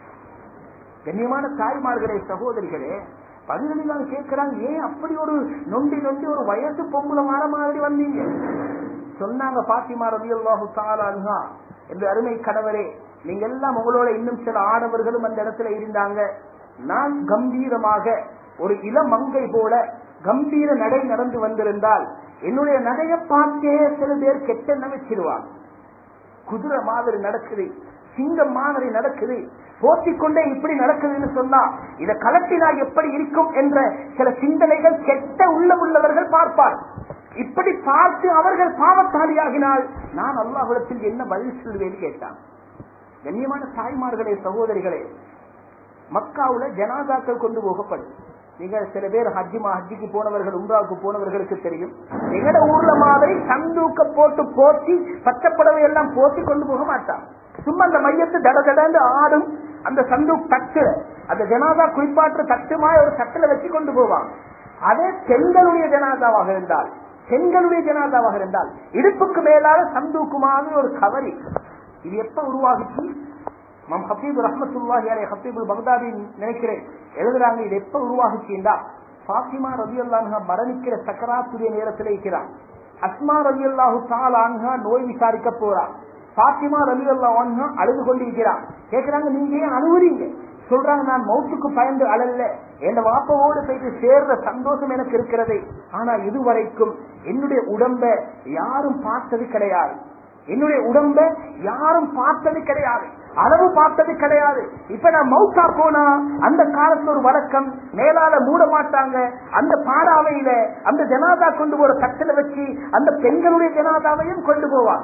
கண்ணியமான தாய்மார்களே சகோதரிகளே பதினெல்லாம் கேட்கிறாங்க ஏன் அப்படி ஒரு நொண்டி நொண்டி ஒரு வயசு பொம்புல மாற மாதிரி வந்தீங்க சொன்னாங்க பாத்திமா ரலியல்லாஹு தஆலா அன்ஹா என்று அருமை கணவரே நீங்க எல்லாம் உங்களோட இன்னும் சில ஆடவர்களும் அந்த இடத்துல இருந்தாங்க நான் கம்பீரமாக ஒரு இளமங்கை போல கம்பீர நடை நடந்து வந்திருந்தால் என்னுடைய நடைய பார்த்தே சில பேர் கெட்ட நினைச்சிருவாங்க குதிரை மாதிரி நடக்குது சிங்கம் மாதிரி நடக்குது போத்திக்கொண்டே இப்படி நடக்குதுன்னு சொன்னா இதை கலட்டினா எப்படி இருக்கும் என்ற சில சிந்தனைகள் கெட்ட உள்ள உள்ளவர்கள் பார்ப்பார் இப்படி பார்த்து அவர்கள் பாவத்தாளியாகினால் நான் அல்லாஹிடத்தில் என்ன பதில் சொல்வேன்னு கேட்டான் கண்ணியமான தாய்மார்களே சகோதரிகளே மக்காவுல ஜனாதாக்கள் கொண்டு போகப்படும் நீங்க சில பேர் ஹஜ்ஜிமா ஹஜ்ஜிக்கு போனவர்கள் உம்ராவுக்கு போனவர்களுக்கு தெரியும் எங்கட ஊர்ல மாதிரி சந்தூக்க போட்டு போத்தி பச்சைப்படவை எல்லாம் போத்தி கொண்டு போக மாட்டான் சும்மா அந்த மையத்து தட தடந்து ஆடும் அந்த சந்தூக் தட்டு அந்த ஜனாதா குளிப்பாற்ற தட்டுமாய் ஒரு தட்டுல வச்சு கொண்டு போவான் அதே பெண்களுடைய ஜனாதாவாக இருந்தால் பெண்களுடைய ஜனாதாவாக இருந்தால் இடுப்புக்கு மேலால சந்தூக்குமான ஒரு கவரி இது எப்ப உருவாகுச்சு மம் ஹபீப் ரஹமத்துல்லாஹி அலை ஹபீபுல் பக்தாதி நினைக்கிறேன் எழுதுறாங்க இது எப்ப உருவாகுச்சுண்டா பாத்திமா ரவி அல்லாஹா மரணிக்கிற சக்கராத்துடைய நேரத்தில் இருக்கிறான் அஸ்மா ரவி அல்லாஹு தாலான்ஹா நோய் விசாரிக்க போறான் பாத்திமா ரவி அல்லாஹா அழுது கொண்டிருக்கிறான் கேட்கிறாங்க நீங்க ஏன் அழுவுறீங்க சொல்றாங்க நான் மௌத்துக்கு பயந்து அழல்ல என் வாப்பவோடு போயிட்டு சேர்ற சந்தோஷம் எனக்கு இருக்கிறது ஆனா இதுவரைக்கும் என்னுடைய உடம்ப யாரும் பார்த்தது கிடையாது என்னுடைய உடம்ப யாரும் பார்த்தது கிடையாது அளவு பார்த்தது கிடையாது இப்ப நான் மௌத்தா போனா அந்த காலத்துல ஒரு வழக்கம் மேலால மூட மாட்டாங்க அந்த பாடாவையில அந்த ஜனாதா கொண்டு போற தட்டில வச்சு அந்த பெண்களுடைய ஜனாதாவையும் கொண்டு போவாங்க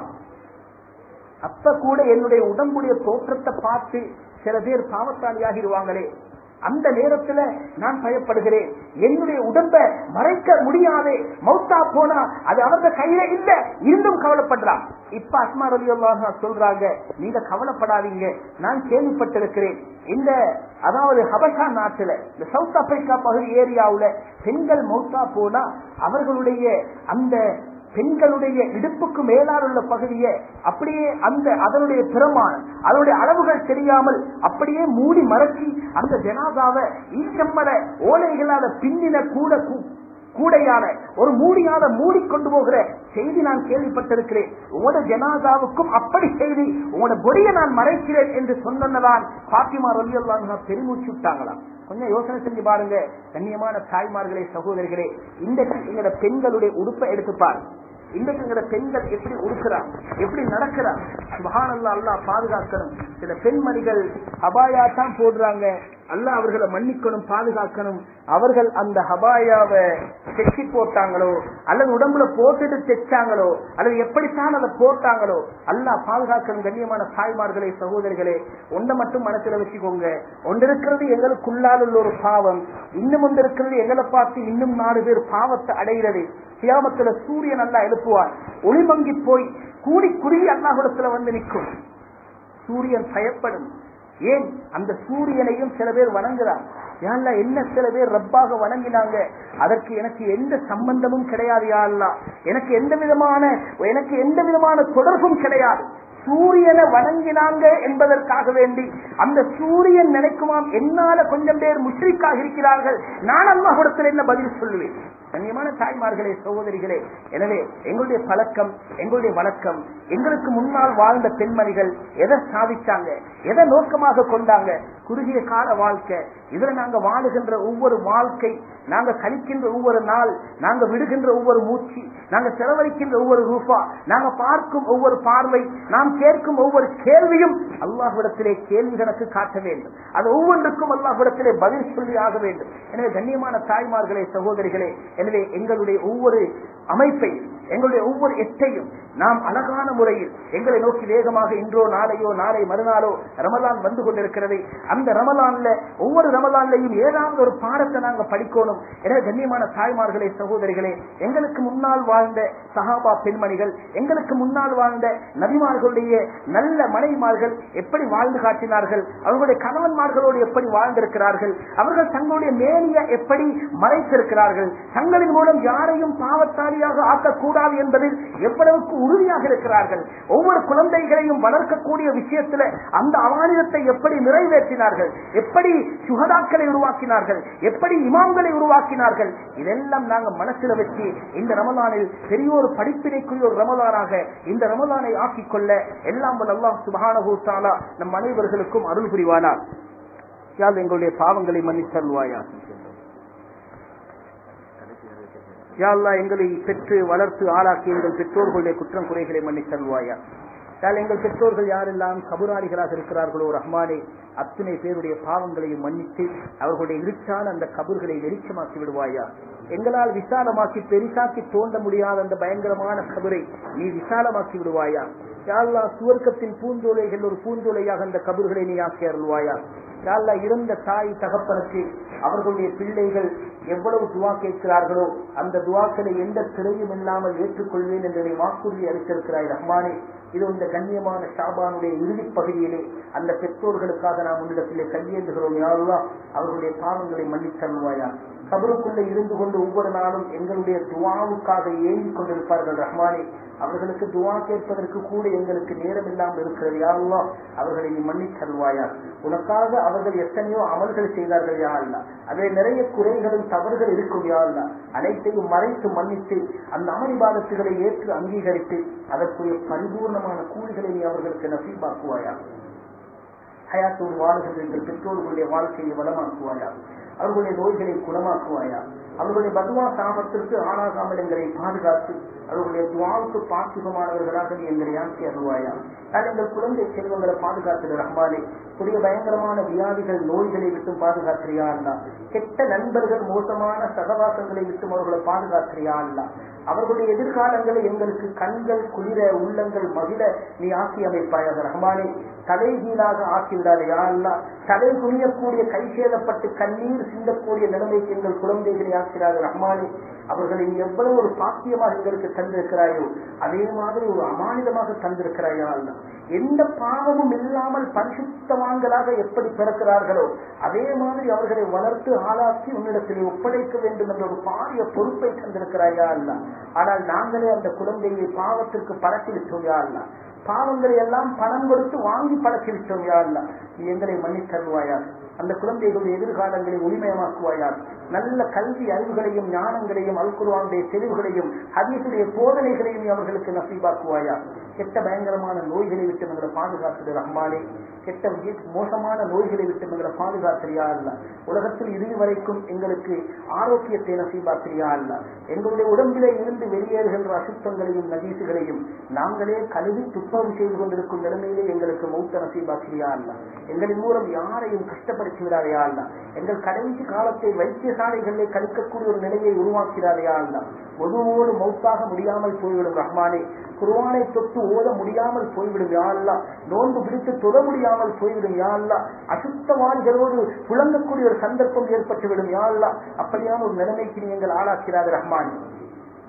அப்ப கூட என்னுடைய உடம்புடைய தோற்றத்தை பார்த்து சில பேர் பாவத்தாளியாகிடுவாங்களே அந்த நேரத்துல நான் பயப்படுகிறேன் என்னுடைய உடம்ப மறைக்க முடியாதே மௌத்தா போனா அது அவரது கையில இல்ல இருந்தும் கவலைப்படுறான் இப்ப அஸ்மா ரவி சொல்றாங்க நீங்க கவலைப்படாதீங்க நான் கேள்விப்பட்டிருக்கிறேன் இந்த அதாவது ஹபஷா நாட்டுல இந்த சவுத் ஆப்பிரிக்கா பகுதி ஏரியாவுல பெண்கள் மௌத்தா போனா அவர்களுடைய அந்த பெண்களுடைய இடுப்புக்கு மேலால் உள்ள பகுதியை அப்படியே அந்த அதனுடைய பிரமாணம் அதனுடைய அளவுகள் தெரியாமல் அப்படியே மூடி மறைச்சி அந்த ஜனாதாவை ஈச்சம்மட ஓலைகளால பின்னின கூட கூ- கூடையால ஒரு மூடியால மூடி கொண்டு போகிற செய்தி நான் கேள்விப்பட்டிருக்கிறேன் உங்களோட ஜனாதாவுக்கும் அப்படி செய்தி உங்களோட பொடியை நான் மறைக்கிறேன் என்று சொன்னதான் பாத்திமா ரலியல்லாஹு பெருமூச்சு விட்டாங்களாம் கொஞ்சம் யோசனை செஞ்சு பாருங்க கண்ணியமான தாய்மார்களே சகோதரிகளே இன்றைக்கு எங்களோட பெண்களுடைய உடுப்பை எடுத்துப்பார் இன்றைக்கு எங்களோட பெண்கள் எப்படி உடுக்கிறார் எப்படி நடக்கிறார் சுபஹானல்லா அல்லாஹ் பாதுகாக்கணும் சில பெண்மணிகள் ஹபாயா தான் போடுறாங்க அல்லாஹ் அவர்களை மன்னிக்கணும் பாதுகாக்கணும் அவர்கள் அந்த ஹபாயாவை தைச்சி போட்டாங்களோ அல்லது உடம்புல போட்டுட்டு தைச்சாங்களோ அல்லது எப்படித்தான் அதை போட்டாங்களோ அல்லாஹ் பாதுகாக்கணும் கண்ணியமான தாய்மார்களே சகோதரிகளே ஒன்றை மட்டும் மனசுல வச்சுக்கோங்க ஒன்று இருக்கிறது எங்களுக்குள்ளால் உள்ள ஒரு பாவம் இன்னும் ஒன்று இருக்கிறது எங்களை பார்த்து இன்னும் நாலு பேர் பாவத்தை அடைகிறது சியாமத்துல சூரியன் அல்லா எழுப்புவார் ஒளிமங்கி போய் கூடி குறுகி அல்லாஹுடத்துல வந்து நிற்கும் சூரியன் பயப்படும் ஏன் அந்த சூரியனையும் சில பேர் வணங்குறாங்க யாழ்லா என்ன சில பேர் ரப்பாக வணங்கினாங்க அதற்கு எனக்கு எந்த சம்பந்தமும் கிடையாது யாழ்லா எனக்கு எந்த விதமான எனக்கு எந்த விதமான தொடர்பும் கிடையாது சூரியனை வணங்கினாங்க என்பதற்காக வேண்டி அந்த சூரியன் நினைக்குமாம் என்னால கொஞ்சம் பேர் முஷ்ரிக்காக இருக்கிறார்கள் நான் அல்லாஹிடத்தில் என்ன பதில் சொல்லுவேன் கண்ணியமான தாய்மார்களே சகோதரிகளே எனவே எங்களுடைய பழக்கம் எங்களுடைய வழக்கம் எங்களுக்கு முன்னால் வாழ்ந்த பெண்மணிகள் எதை சாதிச்சாங்க எதை நோக்கமாக கொண்டாங்க குறுகிய கால வாழ்க்கை இதுல நாங்க வாழுகின்ற ஒவ்வொரு வாழ்க்கை நாங்க கழிக்கின்ற ஒவ்வொரு நாள் நாங்க விடுகின்ற ஒவ்வொரு மூச்சு நாங்க செலவழிக்கின்ற ஒவ்வொரு ரூபா நாங்க பார்க்கும் ஒவ்வொரு பார்வை நாம் கேட்கும் ஒவ்வொரு கேள்வியும் அல்லாஹ்விடத்திலே கேள்வி கணக்கு காட்ட வேண்டும் அது ஒவ்வொன்றுக்கும் அல்லாஹ்விடத்திலே பதில் சொல்லி ஆக வேண்டும் எனவே கண்ணியமான தாய்மார்களே சகோதரிகளே எனவே எங்களுடைய ஒவ்வொரு அமைப்பை எங்களுடைய ஒவ்வொரு எட்டையும் நாம் அழகான முறையில் எங்களை நோக்கி வேகமாக இன்றோ நாளையோ நாளை மறுநாளோ ரமலான் வந்து கொண்டிருக்கிறது அந்த ரமலான்ல ஒவ்வொரு ரமலான்லையும் ஏதாவது ஒரு பாடத்தை நாங்க படிக்கணும் எனவே கண்ணியமான தாய்மார்களே சகோதரிகளே எங்களுக்கு முன்னால் வாழ்ந்த சஹாபா பெண்மணிகள் எங்களுக்கு முன்னால் வாழ்ந்த நபிமார்களுடைய நல்ல மனைவிமார்கள் எப்படி வாழ்ந்து காட்டினார்கள் அவர்களுடைய கணவன்மார்களோடு எப்படி வாழ்ந்திருக்கிறார்கள் அவர்கள் தங்களுடைய மேனிய எப்படி மறைத்திருக்கிறார்கள் தங்களின் மூலம் யாரையும் பாவத்தாளியாக ஆக்கக்கூடாது என்பதில் எவ்வளவுக்கு உறுதியாக இருக்கிறார்கள் ஒவ்வொரு குழந்தைகளையும் வளர்க்கக்கூடிய விஷயத்துல அந்த அவானிதத்தை எப்படி நிறைவேற்றினார்கள் எப்படி சுகதாக்களை உருவாக்கினார்கள் எப்படி இமாம்களை உருவாக்கினார்கள் இதெல்லாம் நாங்க மனசில வச்சு இந்த ரமலானில் பெரிய ஒரு படிப்பினைக்குரிய ஒரு ரமலானாக இந்த ரமலானை ஆக்கிக் கொள்ள எல்லாம் வல்ல அல்லாஹ் சுபஹானஹு தஆலா நம் அனைவர்களுக்கும் அருள் புரிவானார் யாழ் எங்களுடைய பாவங்களை மன்னித்தருள்வாயா யாழ்லா எங்களை பெற்று வளர்த்து ஆளாக்கி எங்கள் பெற்றோர்களுடைய குற்றம் குறைகளை மன்னித்தருள்வாயா யாழ் எங்கள் பெற்றோர்கள் யாரெல்லாம் கபுராளிகளாக இருக்கிறார்களோ ரஹ்மானே அத்தனை பேருடைய பாவங்களையும் மன்னித்து அவர்களுடைய இருச்சான அந்த கபர்களை வெளிச்சமாக்கி விடுவாயா எங்களால் விசாலமாக்கி பெரிசாக்கி தோண்ட முடியாத அந்த பயங்கரமான கபரை நீ விசாலமாக்கி விடுவாயா யாழ்லா சுவர்க்கத்தின் பூந்தோலைகள் ஒரு பூந்தோலையாக அந்த கபர்களை நீ ஆக்கி அருள்வாயா யாழ்லா இறந்த தாய் தகப்பனுக்கு அவர்களுடைய பிள்ளைகள் எவ்வளவு துவா கேட்கிறார்களோ அந்த துவாக்களை எந்த திரையும் இல்லாமல் ஏற்றுக்கொள்வேன் என்று வாக்குறுதி அளித்திருக்கிறாய் ரஹ்மானே இது இந்த கண்ணியமான ஷாபானுடைய இறுதிப் பகுதியிலே அந்த பெற்றோர்களுக்காக நாம் உன்னிடத்திலே கையேந்துகிறோம் யாருலா அவர்களுடைய பாவங்களை மன்னித்தருவாயா கபருக்குள்ளே இருந்து கொண்டு ஒவ்வொரு நாளும் எங்களுடைய துவாவுக்காக ஏங்கிக் கொண்டிருப்பார்கள் ரஹ்மானே அவர்களுக்கு துவா கேட்பதற்கு கூட எங்களுக்கு நேரம் இல்லாமல் இருக்கிறது யாருலா அவர்களை நீ மன்னித்தருவாயா உனக்காக அவர்கள் எத்தனையோ அமல்கள் செய்தார்கள் யா அல்லா அதில் நிறைய குறைகளும் தவறுகள் இருக்கும் யா அல்லா அனைத்தையும் மறைத்து மன்னித்து அந்த அமளிபாதத்துகளை ஏற்று அங்கீகரித்து அதற்குரிய பரிபூர்ணமான கூலிகளை நீ அவர்களுக்கு நசீபாக்குவாயா ஹயாத்தோடு வாழுகின்ற எங்கள் பெற்றோர்களுடைய வாழ்க்கையை வளமாக்குவாயா அவர்களுடைய நோய்களை குணமாக்குவாயா அவர்களுடைய பதுவா சாமத்திற்கு ஆளாகாமல் எங்களை பாதுகாத்து அவர்களுடைய துவாவுக்கு பாசிபமானவர்களாக நீ எங்களை ஆக்கி அருவாயா நான் எங்கள் குழந்தை செல்வங்களை பாதுகாத்துடு ரஹ்மானே புதிய பயங்கரமான வியாதிகள் நோய்களை விட்டும் பாதுகாக்கிறியா அல்ல கெட்ட நண்பர்கள் மோசமான சகவாசங்களை விட்டும் அவர்களை பாதுகாக்கிறியா அல்ல அவர்களுடைய எதிர்காலங்களை எங்களுக்கு கண்கள் குளிர உள்ளங்கள் மகிழ நீ ஆக்கி அமைப்பாயாக ரஹ்மானே தலைகீழாக ஆக்கிவிடாத யா அல்லா தலை குனியக்கூடிய கை சேதப்பட்டு கண்ணீர் சிந்தக்கூடிய நிலைமைக்கு எங்கள் குழந்தைகளை ஆக்கிறார்கள் ரஹ்மானே அவர்களை நீ எவ்வளவு ஒரு பாக்கியமாக எங்களுக்கு தந்திருக்கிறாயோ அதே மாதிரி ஒரு அமானிதமாக தந்திருக்கிறாயா அல்ல எந்த பாவமும் இல்லாமல் பரிசுத்தவான்களாக எப்படி பிறக்கிறார்களோ அதே மாதிரி அவர்களை வளர்த்து ஆளாக்கி உன்னிடத்தில் ஒப்படைக்க வேண்டும் என்ற ஒரு பாரிய பொறுப்பை தந்திருக்கிறாயா அல்ல ஆனால் நாங்களே அந்த குழந்தையை பாவத்திற்கு பழக்கி விட்டோம் யா அல்ல பாவங்களை எல்லாம் பணம் கொடுத்து வாங்கி பழக்கி விட்டோம் யா அல்ல நீ எங்களை மன்னித்தருவாயா அந்த குழந்தைகளுடைய எதிர்காலங்களை ஒளிமயமாக்குவாயா நல்ல கல்வி அறிவுகளையும் ஞானங்களையும் அல்குருவானுடைய தெளிவுகளையும் ஹதீசுடைய போதனைகளையும் நீ அவர்களுக்கு நசீபாக்குவாயா கெட்ட பயங்கரமான நோய்களை விட்டு எங்களை பாதுகாத்துடு ரஹ்மானே கெட்ட வி- மோசமான நோய்களை விட்டு எங்களை பாதுகாத்திரியா அல்ல உலகத்தில் இறுதி வரைக்கும் எங்களுக்கு ஆரோக்கியத்தை நசீபாக்கிறியா அல்ல எங்களுடைய உடம்பிலே இருந்து வெளியேறுகின்ற அசுத்தங்களையும் நதீசுகளையும் நாங்களே கழுவி துப்பம் செய்து கொண்டிருக்கும் நிலைமையிலே எங்களுக்கு மௌத்த நசீபாக்கிறியா அல்ல எங்களின் மூலம் யாரையும் கஷ்டப்படுத்தி விடாதையா அல்ல எங்கள் கடைசி காலத்தை வைத்தியசாலைகளிலே கழிக்கக்கூடிய ஒரு நிலையை உருவாக்கிறாரையா அல்ல பொதுவோடு மௌத்தாக முடியாமல் போய்விடும் ரஹ்மானே குர்ஆனை தொட்டு ஓத முடியாமல் போய்விடும் யா அல்லா நோன்பு பிடித்து தொட முடியாமல் போய்விடும் யா அல்லா அசுத்தவான்களோடு புழங்கக்கூடிய ஒரு சந்தர்ப்பம் ஏற்பட்டுவிடும் யா அல்லா அப்படியான ஒரு நிலைமைக்கு நீ எங்கள் ஆளாக்கிறார் ரஹ்மானே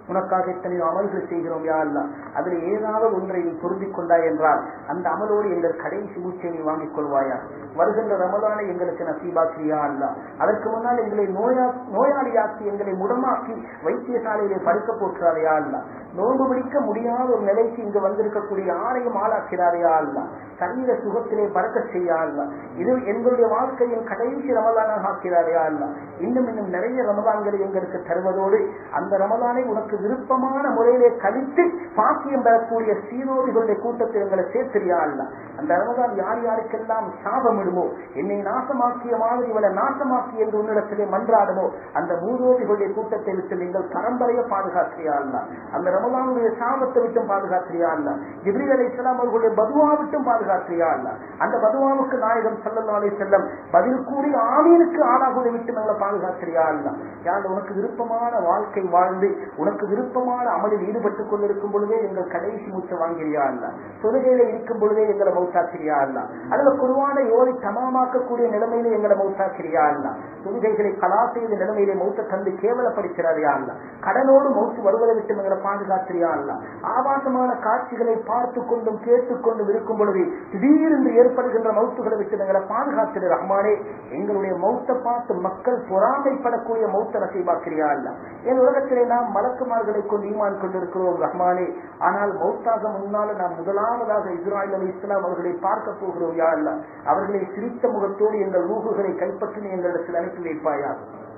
உனக்காக எத்தனையோ அமல்கள் செய்கிறோம் யா அல்லா அதில் ஏதாவது ஒன்றை நீ பொருந்திக் கொண்டாய் என்றால் அந்த அமலோடு எங்கள் கடைசி மூச்சை நீ வாங்கிக் கொள்வாயா வருகின்ற ரமலானை எங்களுக்கு நசீபாக்கியா அல்லா அதற்கு முன்னால் எங்களை நோயா நோயாளியாக்கி எங்களை முடமாக்கி வைத்தியசாலையிலே படுக்க போற்றாரையா அல்லா நோன்பு பிடிக்க முடியாத ஒரு நிலைக்கு இங்கு வந்திருக்கக்கூடிய ஆணையும் ஆளாக்கிறாரையா அல்லா சரீர சுகத்திலே பறக்க செய்யா அல்லா இது எங்களுடைய வாழ்க்கையின் கடைசி ரமலானாக ஆக்கிறாரையா அல்லா இன்னும் இன்னும் நிறைய ரமலான்களை எங்களுக்கு தருவதோடு அந்த ரமலானை உனக்கு விருப்பமான முறையிலே கழித்து பாக்கியம் பெறக்கூடிய சீரோதிகளுடைய கூட்டத்தில் எங்களை சேர்த்திரியா அல்ல அந்த ரமலான் யார் யாருக்கெல்லாம் சாபம் இடுமோ என்னை நாசமாக்கிய மாதிரி இவளை நாசமாக்கி என்று உன்னிடத்திலே மன்றாடுமோ அந்த மூதோதிகளுடைய கூட்டத்தை விட்டு நீங்கள் பரம்பரைய பாதுகாக்கிறியா அல்ல அந்த ரமலானுடைய சாபத்தை விட்டும் பாதுகாக்கிறியா அல்ல ஜிப்ரி அலி இஸ்லாம் அவர்களுடைய பதுவா விட்டும் பாதுகாக்கிறியா அல்ல அந்த பதுவாவுக்கு நாயகம் சல்லல்லா அலி செல்லம் பதில் கூறி ஆமீனுக்கு ஆளாகுவதை விட்டு எங்களை பாதுகாக்கிறியா அல்ல யார் உனக்கு விருப்பமான வாழ்க்கை வாழ்ந்து உனக்கு விருப்பமான அமலில் ஈடுபட்டுக் கொண்டிருக்கும் பொழுதே எங்கள் கடைசி மூச்சை வாங்கிறியா அல்ல தொழுகையில இருக்கும் பொழுதே எங்களை மௌத்தாக்கிறியா அல்ல அதுல குருவான யோரை தமாமாக்கக்கூடிய நிலைமையில எங்களை மௌத்தாக்கிறியா அல்ல தொழுகைகளை கலா செய்த நிலைமையிலே மௌத்த தந்து கேவலப்படுத்திறாரியா அல்ல கடனோடு மௌத்து வருவதை விட்டு எங்களை பாதுகாத்திரியா அல்ல ஆபாசமான காட்சிகளை பார்த்து கொண்டும் கேட்டுக்கொண்டும் இருக்கும் பொழுது திடீரென்று ஏற்படுகின்ற மௌத்துகளை விட்டு எங்களை பாதுகாத்திரு ரஹ்மானே எங்களுடைய மௌத்தை பார்த்து மக்கள் பொறாமைப்படக்கூடிய மௌத்த நசைபாக்கிறியா அல்ல என் உலகத்திலே நாம் மலக்குமார்களை கொண்டு ஈமான் கொண்டிருக்கிறோம் ரஹ்மானே ஆனால் மௌத்தாக முன்னால நாம் முதலாவதாக இஸ்ராயல் அலி இஸ்லாம் அவர்களை பார்க்க போகிறோம் யா அல்ல அவர்களை சிரித்த முகத்தோடு எங்கள் ஊகுகளை கைப்பற்றி எங்களிடத்தில் அனுப்பி வைப்பாயா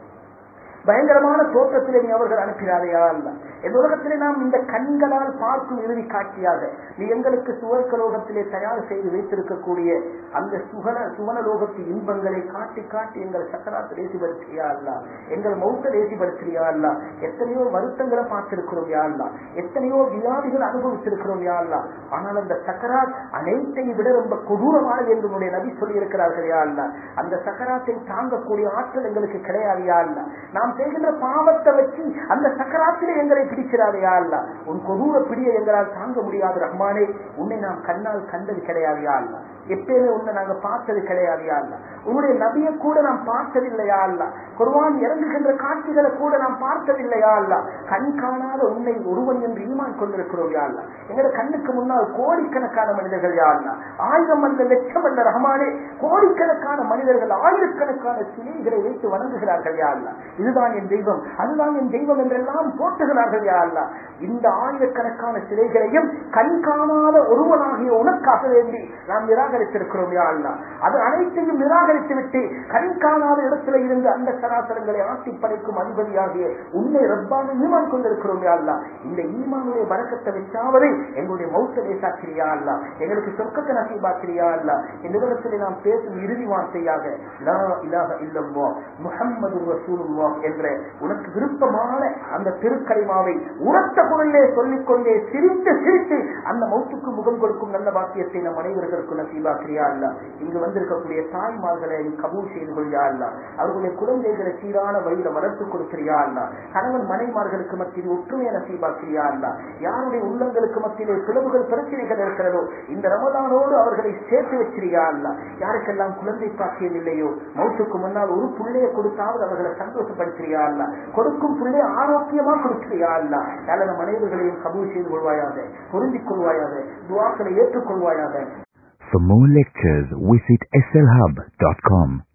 பயங்கரமான தோற்றத்திலே நீ அவர்கள் அனுப்பினாரையா அல்ல இந்த உலகத்திலே நாம் இந்த கண்களால் பார்க்கும் இறுதி காட்சியாக நீ எங்களுக்கு சுவர்க்கலோகத்திலே தயார் செய்து வைத்திருக்கக்கூடிய அந்த சுகன சுவனலோகத்து இன்பங்களை காட்டி காட்டி எங்கள் சக்கராத்து தேசிப்படுத்தியா அல்ல எங்கள் மௌத்த தேசிப்படுத்தியா அல்ல எத்தனையோ வருத்தங்களை பார்த்திருக்கிறோம் யா அல்ல எத்தனையோ வியாதிகள் அனுபவித்திருக்கிறோம் யா அல்ல ஆனால் அந்த சக்கராத் அனைத்தையும் விட ரொம்ப கொடூரமானது என்று உன்னுடைய நபி சொல்லி இருக்கிறார்கள் யா அல்ல அந்த சக்கராத்தை தாங்கக்கூடிய ஆற்றல் எங்களுக்கு கிடையாது யா அல்ல நாம் செய்கின்ற பாவத்தை வச்சு அந்த சக்கராத்திலே எங்களை பிடிக்கிறாரையா அல்ல உன் கொடூர பிடியை எங்களால் தாங்க முடியாது ரஹ்மானே உன்னை நாம் கண்ணால் கண்டது கிடையாதையா அல்ல எப்பயுமே உன்னை நாங்க பார்த்தது கிடையாதையா அல்ல உன்னுடைய நபியை கூட நாம் பார்த்ததில்லையா அல்ல குர்வான் இறங்குகின்ற காட்சிகளை கூட நாம் பார்த்ததில்லையா அல்ல கண் காணாத உன்னை ஒருவன் என்று ஈமான் கொண்டிருக்கிறோம் யா அல்ல எங்களோட கண்ணுக்கு முன்னால் கோடிக்கணக்கான மனிதர்கள் யா அல்ல ஆயிரம் அல்ல லட்சம் அல்ல ரஹ்மானே கோடிக்கணக்கான மனிதர்கள் ஆயிரக்கணக்கான சிலைகளை வைத்து வணங்குகிறார்கள் யா அல்ல இதுதான் என் தெய்வம் அதுதான் என் தெய்வம் என்றெல்லாம் போட்டுகிறார்கள் யா அல்ல இந்த ஆயிரக்கணக்கான சிலைகளையும் கண் காணாத ஒருவனாகிய உனக்காக வேண்டி நாம் நிராகரித்திருக்கிறோம் யா அல்ல அது அனைத்தையும் நிராகரித்து விட்டு கண் காணாத இடத்துல இருந்து அந்த சராசரங்களை ஆட்டி படைக்கும் அதிபதியாகிய உன்னை ரப்பாக ஈமான் கொண்டிருக்கிறோம் யா அல்ல இந்த ஈமானுடைய வழக்கத்தை வச்சாவது எங்களுடைய மௌத்த லேசாக்கிறியா அல்ல எங்களுக்கு சொர்க்கத்தை நசீபாக்கிறியா அல்ல இந்த உலகத்தில் நாம் பேசும் இறுதி வார்த்தையாக லா இலாஹ இல்லல்லா முஹம்மது ரசூலுல்லாஹ் என்ற உனக்கு விருப்பமான அந்த திருக்கரிமாவை உரத்த குரலே சொல்லிக்கொண்டே சிரித்து சிரித்து அந்த மௌத்துக்கு முகம் கொடுக்கும் நல்ல பாக்கியத்தை நம் அனைவர்களுக்கும் நசீபாக்கிறியா அல்ல இங்கு வந்திருக்கக்கூடிய தாய்மார்களை நீ கபூல் செய்து கொள்ளியா அல்ல அவர்களுடைய குழந்தைகளை சீரான வழியில வளர்த்து கொடுக்கிறியா அல்ல கணவன் மனைமார்களுக்கு மத்தியில் ஒற்றுமையை நசீபாக்கிறியா அல்ல யாருடைய உள்ளங்களுக்கு மத்தியிலே பிளவுகள் பிரச்சனைகள் இருக்கிறதோ இந்த ரமதானோடு அவர்களை சேர்த்து வச்சிருயா அல்ல யாருக்கெல்லாம் குழந்தை பாக்கியம் இல்லையோ மௌத்துக்கு முன்னால் ஒரு புள்ளையை கொடுத்தாவது அவர்களை சந்தோஷப்படுத்துறியா அல்ல கொடுக்கும் புள்ளை ஆரோக்கியமா கொடுக்கிறியா அல்ல நல்ல மனைவர்களையும் கபூல் செய்து கொள்வாயாக பொருந்திக் கொள்வாயாக துவாக்களை ஏற்றுக்கொள்வாயாக For more lectures, visit slhub.com.